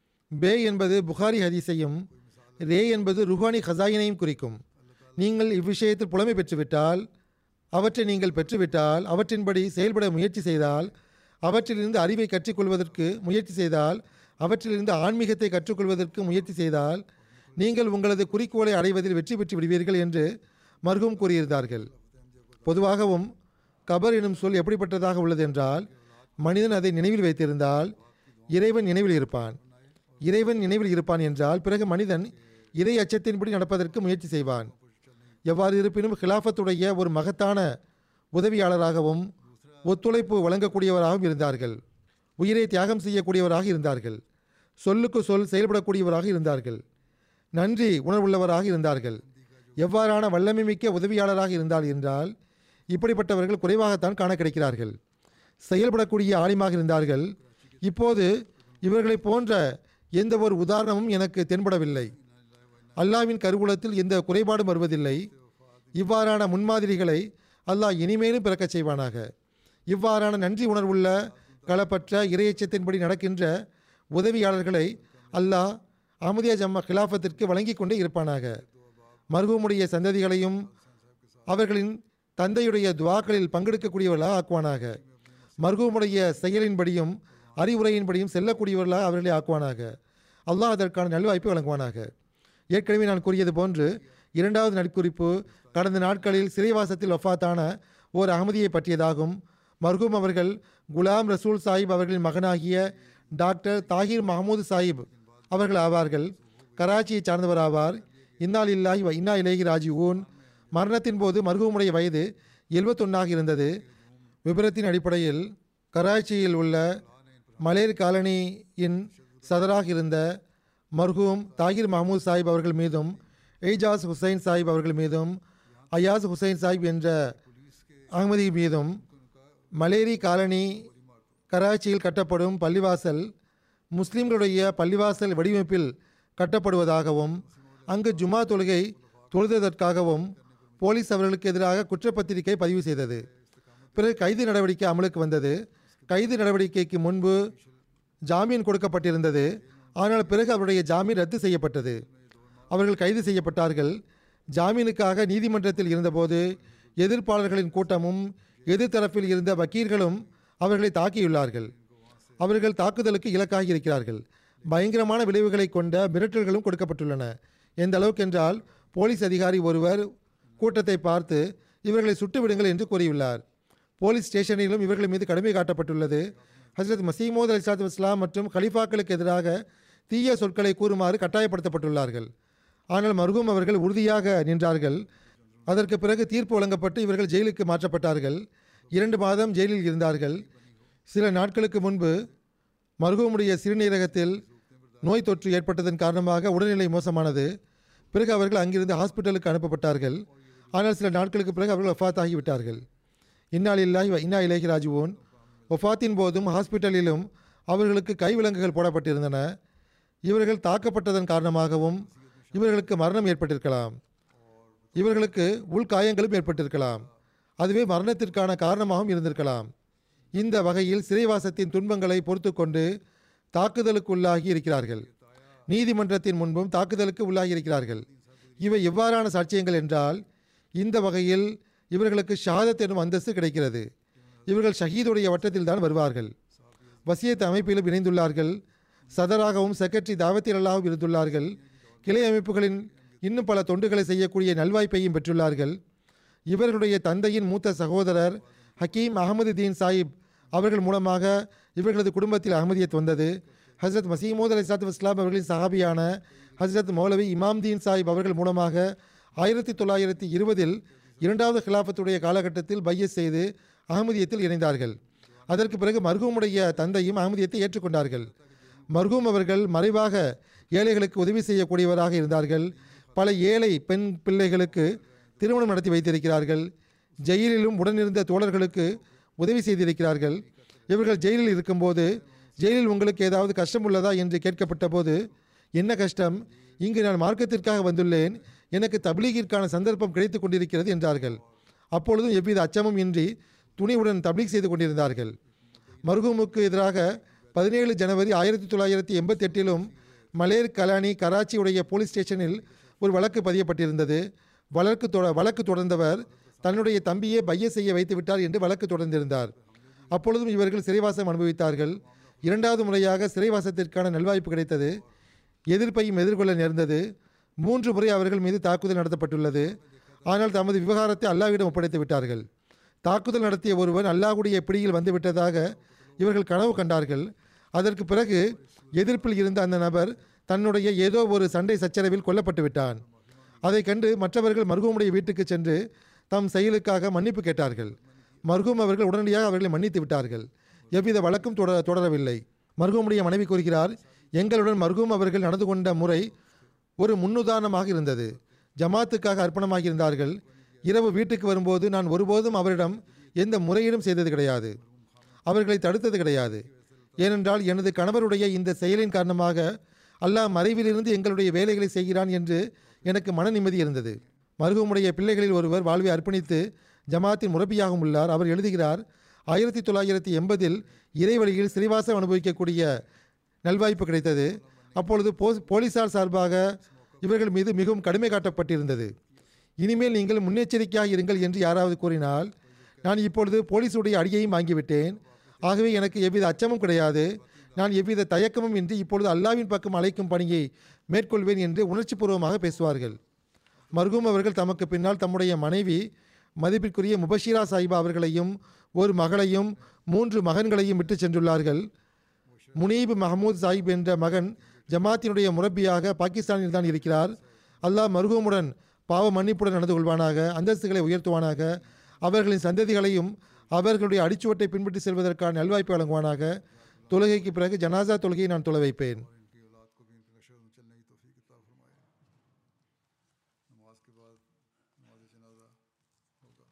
பே என்பது புகாரி ஹதீஸையும் ரே என்பது ருஹானி ஹசாயினையும் குறிக்கும் நீங்கள் இவ்விஷயத்தில் புலமை பெற்றுவிட்டால் அவற்றை நீங்கள் பெற்றுவிட்டால் அவற்றின்படி செயல்பட முயற்சி செய்தால் அவற்றிலிருந்து அறிவை கற்றுக்கொள்வதற்கு முயற்சி செய்தால் அவற்றிலிருந்து ஆன்மீகத்தை கற்றுக்கொள்வதற்கு முயற்சி செய்தால் நீங்கள் உங்களது குறிக்கோளை அடைவதில் வெற்றி பெற்று விடுவீர்கள் என்று மர்ஹூம் கூறியிருந்தார்கள் பொதுவாகவும் கபர் எனும் சொல் எப்படிப்பட்டதாக உள்ளது என்றால் மனிதன் அதை நினைவில் வைத்திருந்தால் இறைவன் நினைவில் இருப்பான் இறைவன் நினைவில் இருப்பான் என்றால் பிறகு மனிதன் இறை அச்சத்தின்படி நடப்பதற்கு முயற்சி செய்வான் எவ்வாறு இருப்பினும் ஹிலாஃபத்துடைய ஒரு மகத்தான உதவியாளராகவும் ஒத்துழைப்பு வழங்கக்கூடியவராகவும் இருந்தார்கள் உயிரை தியாகம் செய்யக்கூடியவராக இருந்தார்கள் சொல்லுக்கு சொல் செயல்படக்கூடியவராக இருந்தார்கள் நன்றி உணர்வுள்ளவராக இருந்தார்கள் எவ்வாறான வல்லமை மிக்க உதவியாளராக இருந்தால் என்றால் இப்படிப்பட்டவர்கள் குறைவாகத்தான் காண கிடைக்கிறார்கள் செயல்படக்கூடிய ஆலிமாக இருந்தார்கள் இப்போது இவர்களை போன்ற எந்த ஒரு உதாரணமும் எனக்கு தென்படவில்லை அல்லாவின் கருவூலத்தில் எந்த குறைபாடும் வருவதில்லை இவ்வாறான முன்மாதிரிகளை அல்லாஹ் இனிமேலும் பிறக்கச் செய்வானாக இவ்வாறான நன்றி உணர்வுள்ள களப்பற்ற இரையச்சத்தின்படி நடக்கின்ற உதவியாளர்களை அல்லாஹ் அஹமதியா ஜம்மா கிலாஃபத்திற்கு வழங்கி கொண்டே இருப்பானாக மருகமுடைய சந்ததிகளையும் அவர்களின் தந்தையுடைய துவாக்களில் பங்கெடுக்கக்கூடியவர்களாக ஆக்குவானாக மருகமுடைய செயலின்படியும் அறிவுரையின்படியும் செல்லக்கூடியவர்களாக அவர்களை ஆக்குவானாக அல்லாஹ் அதற்கான நல்வாய்ப்பை வழங்குவானாக ஏற்கனவே நான் கூறியது போன்று இரண்டாவது நட்குறிப்பு கடந்த நாட்களில் சிறைவாசத்தில் வஃபாத்தான ஓர் அகமதியை பற்றியதாகும் மர்ஹூம் அவர்கள் குலாம் ரசூல் சாஹிப் அவர்களின் மகனாகிய டாக்டர் தாஹிர் மஹமூது சாஹிப் அவர்கள் ஆவார்கள் கராச்சியைச் சார்ந்தவர் ஆவார் இன்னால் இல்லாஹி வ இன்னா இலேஹி ராஜிஊன் மரணத்தின் போது மர்ஹூமுடைய வயது எழுபத்தொன்னாக இருந்தது விபரத்தின் அடிப்படையில் கராச்சியில் உள்ள மலேர் காலனியின் சதராக இருந்த மர்ஹூம் தாகிர் மஹமூத் சாஹிப் அவர்கள் மீதும் எய்ஜாஸ் ஹுசைன் சாஹிப் அவர்கள் மீதும் அயாஸ் ஹுசைன் சாஹிப் என்ற அகமதி மீதும் மலேரி காலனி கராச்சியில் கட்டப்படும் பள்ளிவாசல் முஸ்லிம்களுடைய பள்ளிவாசல் வடிவமைப்பில் கட்டப்படுவதாகவும் அங்கு ஜுமா தொழுகை தொழுததற்காகவும் போலீஸ் அவர்களுக்கு எதிராக குற்றப்பத்திரிகை பதிவு செய்தது பிறகு கைது நடவடிக்கை அமலுக்கு வந்தது கைது நடவடிக்கைக்கு முன்பு ஜாமீன் கொடுக்கப்பட்டிருந்தது ஆனால் பிறகு அவருடைய ஜாமீன் ரத்து செய்யப்பட்டது அவர்கள் கைது செய்யப்பட்டார்கள் ஜாமீனுக்காக நீதிமன்றத்தில் இருந்தபோது எதிர்ப்பாளர்களின் கூட்டமும் எதிர்த்தரப்பில் இருந்த வக்கீல்களும் அவர்களை தாக்கியுள்ளார்கள் அவர்கள் தாக்குதலுக்கு இலக்காகி இருக்கிறார்கள் பயங்கரமான விளைவுகளை கொண்ட மிரட்டல்களும் கொடுக்கப்பட்டுள்ளன எந்த அளவுக்கு என்றால் போலீஸ் அதிகாரி ஒருவர் கூட்டத்தை பார்த்து இவர்களை சுட்டுவிடுங்கள் என்று கூறியுள்ளார் போலீஸ் ஸ்டேஷனிலும் இவர்கள் மீது கடுமை காட்டப்பட்டுள்ளது ஹசரத் மசீமோத் அலி சாத் இஸ்லாம் மற்றும் கலிஃபாக்களுக்கு எதிராக தீய சொற்களை கூறுமாறு கட்டாயப்படுத்தப்பட்டுள்ளார்கள் ஆனால் மருகும் அவர்கள் உறுதியாக நின்றார்கள் அதற்கு பிறகு தீர்ப்பு வழங்கப்பட்டு இவர்கள் ஜெயிலுக்கு மாற்றப்பட்டார்கள் இரண்டு மாதம் ஜெயிலில் இருந்தார்கள் சில நாட்களுக்கு முன்பு மருகமுடைய சிறுநீரகத்தில் நோய் தொற்று ஏற்பட்டதன் காரணமாக உடல்நிலை மோசமானது பிறகு அவர்கள் அங்கிருந்து ஹாஸ்பிட்டலுக்கு அனுப்பப்பட்டார்கள் ஆனால் சில நாட்களுக்கு பிறகு அவர்கள் வஃபாத் ஆகிவிட்டார்கள் இன்னால் இல்லாஹி வ இன்னா இலேஹி ராஜுவோன் வஃபாத்தின் போதும் ஹாஸ்பிட்டலிலும் அவர்களுக்கு கைவிலங்குகள் போடப்பட்டிருந்தன இவர்கள் தாக்கப்பட்டதன் காரணமாகவும் இவர்களுக்கு மரணம் ஏற்பட்டிருக்கலாம் இவர்களுக்கு உள்காயங்களும் ஏற்பட்டிருக்கலாம் அதுவே மரணத்திற்கான காரணமாகவும் இருந்திருக்கலாம் இந்த வகையில் சிறைவாசத்தின் துன்பங்களை பொறுத்து கொண்டு தாக்குதலுக்குள்ளாகி இருக்கிறார்கள் நீதிமன்றத்தின் முன்பும் தாக்குதலுக்கு உள்ளாகி இருக்கிறார்கள் இவை எவ்வாறான சாட்சியங்கள் என்றால் இந்த வகையில் இவர்களுக்கு ஷஹாதத் எனும் அந்தஸ்து கிடைக்கிறது இவர்கள் ஷஹீதுடைய வட்டத்தில் தான் வருவார்கள் வசியத் அமைப்பிலும் இணைந்துள்ளார்கள் சதராகவும் செக்ரட்டரி தாவத்தில் அல்லாவும் இருந்துள்ளார்கள் கிளை அமைப்புகளின் இன்னும் பல தொண்டுகளை செய்யக்கூடிய நல்வாய்ப்பையும் பெற்றுள்ளார்கள் இவர்களுடைய தந்தையின் மூத்த சகோதரர் ஹக்கீம் அகமது தீன் சாஹிப் அவர்கள் மூலமாக இவர்களது குடும்பத்தில் அகமதியத் வந்தது ஹசரத் மசீமோத் அலி சாத் இஸ்லாம் அவர்களின் சஹாபியான ஹசரத் மௌலவி இமாம் தீன் சாஹிப் அவர்கள் மூலமாக ஆயிரத்தி தொள்ளாயிரத்தி இருபதில் இரண்டாவது கிலாஃபத்துடைய காலகட்டத்தில் பையஸ் செய்து அகமதியத்தில் இணைந்தார்கள் அதற்கு பிறகு மர்ஹூமுடைய தந்தையும் அகமதியத்தை ஏற்றுக்கொண்டார்கள் மர்ஹூம் அவர்கள் மறைவாக ஏழைகளுக்கு உதவி செய்யக்கூடியவராக இருந்தார்கள் பல ஏழை பெண் பிள்ளைகளுக்கு திருமணம் நடத்தி வைத்திருக்கிறார்கள் ஜெயிலிலும் உடனிருந்த தோழர்களுக்கு உதவி செய்திருக்கிறார்கள் இவர்கள் ஜெயிலில் இருக்கும்போது ஜெயிலில் உங்களுக்கு ஏதாவது கஷ்டம் உள்ளதா என்று கேட்கப்பட்ட போது என்ன கஷ்டம் இங்கு நான் மார்க்கத்திற்காக வந்துள்ளேன் எனக்கு தப்லீகிற்கான சந்தர்ப்பம் கிடைத்து கொண்டிருக்கிறது என்றார்கள் அப்பொழுதும் எவ்வித அச்சமும் இன்றி துணிவுடன் தப்லீக் செய்து கொண்டிருந்தார்கள் மர்ஹூமுக்கு எதிராக பதினேழு ஜனவரி ஆயிரத்தி தொள்ளாயிரத்தி எண்பத்தி எட்டிலும் மலேர் கலானி கராச்சி உடைய போலீஸ் ஸ்டேஷனில் ஒரு வழக்கு பதியப்பட்டிருந்தது வழக்கு தொட வழக்கு தொடர்ந்தவர் தன்னுடைய தம்பியை பைய செய்ய வைத்து விட்டார் என்று வழக்கு தொடர்ந்திருந்தார் அப்பொழுதும் இவர்கள் சிறைவாசம் அனுபவித்தார்கள் இரண்டாவது முறையாக சிறைவாசத்திற்கான நல்வாய்ப்பு கிடைத்தது எதிர்ப்பையும் எதிர்கொள்ள நேர்ந்தது மூன்று முறை அவர்கள் மீது தாக்குதல் நடத்தப்பட்டுள்ளது ஆனால் தமது விவகாரத்தை அல்லாஹ்விடம் ஒப்படைத்து விட்டார்கள் தாக்குதல் நடத்திய ஒருவன் அல்லாஹ்வுடைய பிடியில் வந்துவிட்டதாக இவர்கள் கனவு கண்டார்கள் அதற்கு பிறகு எதிர்ப்பில் இருந்த அந்த நபர் தன்னுடைய ஏதோ ஒரு சண்டை சச்சரவில் கொல்லப்பட்டு விட்டான் அதைக் கண்டு மற்றவர்கள் மர்ஹூமுடைய வீட்டுக்கு சென்று தம் செயலுக்காக மன்னிப்பு கேட்டார்கள் மர்ஹூம் அவர்கள் உடனடியாக அவர்களை மன்னித்து விட்டார்கள் எவ்வித வழக்கும் தொடர தொடரவில்லை மர்ஹூமுடைய மனைவி கூறுகிறார் எங்களுடன் மர்ஹூம் அவர்கள் நடந்து கொண்ட முறை ஒரு முன்னுதாரணமாக இருந்தது ஜமாத்துக்காக அர்ப்பணமாக இருந்தார்கள் இரவு வீட்டுக்கு வரும்போது நான் ஒருபோதும் அவரிடம் எந்த முறையீடும் செய்தது கிடையாது அவர்களை தடுத்தது கிடையாது ஏனென்றால் எனது கணவருடைய இந்த செயலின் காரணமாக அல்லாஹ் மறைவிலிருந்து எங்களுடைய வேலைகளை செய்கிறான் என்று எனக்கு மன நிம்மதி இருந்தது மருகமுடைய பிள்ளைகளில் ஒருவர் வாழ்வை அர்ப்பணித்து ஜமாத்தின் முரப்பியாகவும் உள்ளார் அவர் எழுதுகிறார் ஆயிரத்தி தொள்ளாயிரத்தி எண்பதில் இறைவழியில் சிறைவாசம் அனுபவிக்கக்கூடிய நல்வாய்ப்பு கிடைத்தது அப்பொழுது போஸ் போலீசார் சார்பாக இவர்கள் மீது மிகவும் கடுமை காட்டப்பட்டிருந்தது இனிமேல் நீங்கள் முன்னெச்சரிக்கையாக இருங்கள் என்று யாராவது கூறினால் நான் இப்பொழுது போலீஸுடைய அடியையும் வாங்கிவிட்டேன் ஆகவே எனக்கு எவ்வித அச்சமும் கிடையாது நான் எவ்வித தயக்கமும் இன்றி இப்பொழுது அல்லாவின் பக்கம் அழைக்கும் பணியை மேற்கொள்வேன் என்று உணர்ச்சிபூர்வமாக பேசுவார்கள் மர்கூம் அவர்கள் தமக்கு பின்னால் தம்முடைய மனைவி மதிப்பிற்குரிய முபஷீரா சாஹிபா அவர்களையும் ஒரு மகளையும் மூன்று மகன்களையும் விட்டு சென்றுள்ளார்கள் முனீப் மஹமூத் சாஹிப் என்ற மகன் ஜமாத்தினுடைய முரப்பியாக பாகிஸ்தானில் தான் இருக்கிறார் அல்லாஹ் மர்ஹூமுடன் பாவ மன்னிப்புடன் நடந்து கொள்வானாக அந்தஸ்துகளை உயர்த்துவானாக அவர்களின் சந்ததிகளையும் அவர்களுடைய அடிச்சுவட்டை பின்பற்றி செல்வதற்கான நல்வாய்ப்பு வழங்குவானாக தொழுகைக்கு பிறகு ஜனாசா தொழுகையை நான் தொலை வைப்பேன் और इनकी औलाद को भी इनके नशे में चलने की तोफ़ी किताब फरमाए नमाज के बाद नमाज जनाजा होगा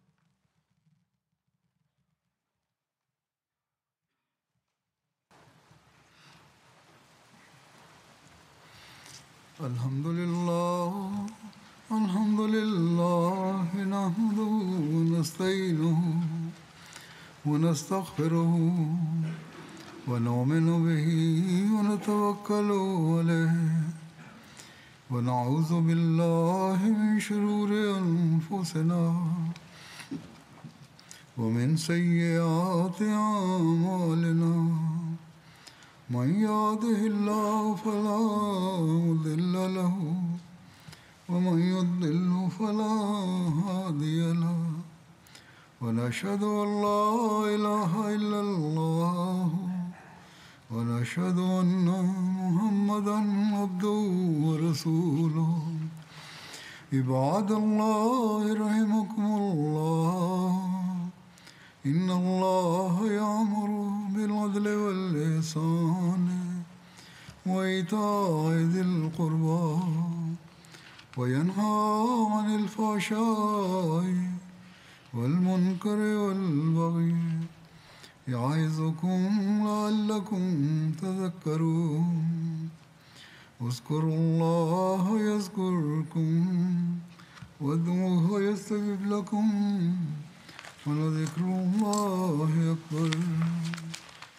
الحمد لله الحمد لله نحمده ونستعينه ونستغفره ونؤمن به ونتوكل عليه ونعوذ بالله من شرور أنفسنا ومن سيئات أعمالنا من يهده الله فلا مضل له ومن يضلل فلا هادي له ونشهد أن لا إله إلا الله ونشهد أن محمدا عبده ورسوله عباد الله رحمكم الله إن الله يأمر بالعدل والإحسان وإيتاء ذي القربى وينهى عن الفحشاء والمنكر والبغي يعظكم لعلكم تذكرون اذكروا الله يذكركم وادعوه يستجب لكم ولذكر الله أكبر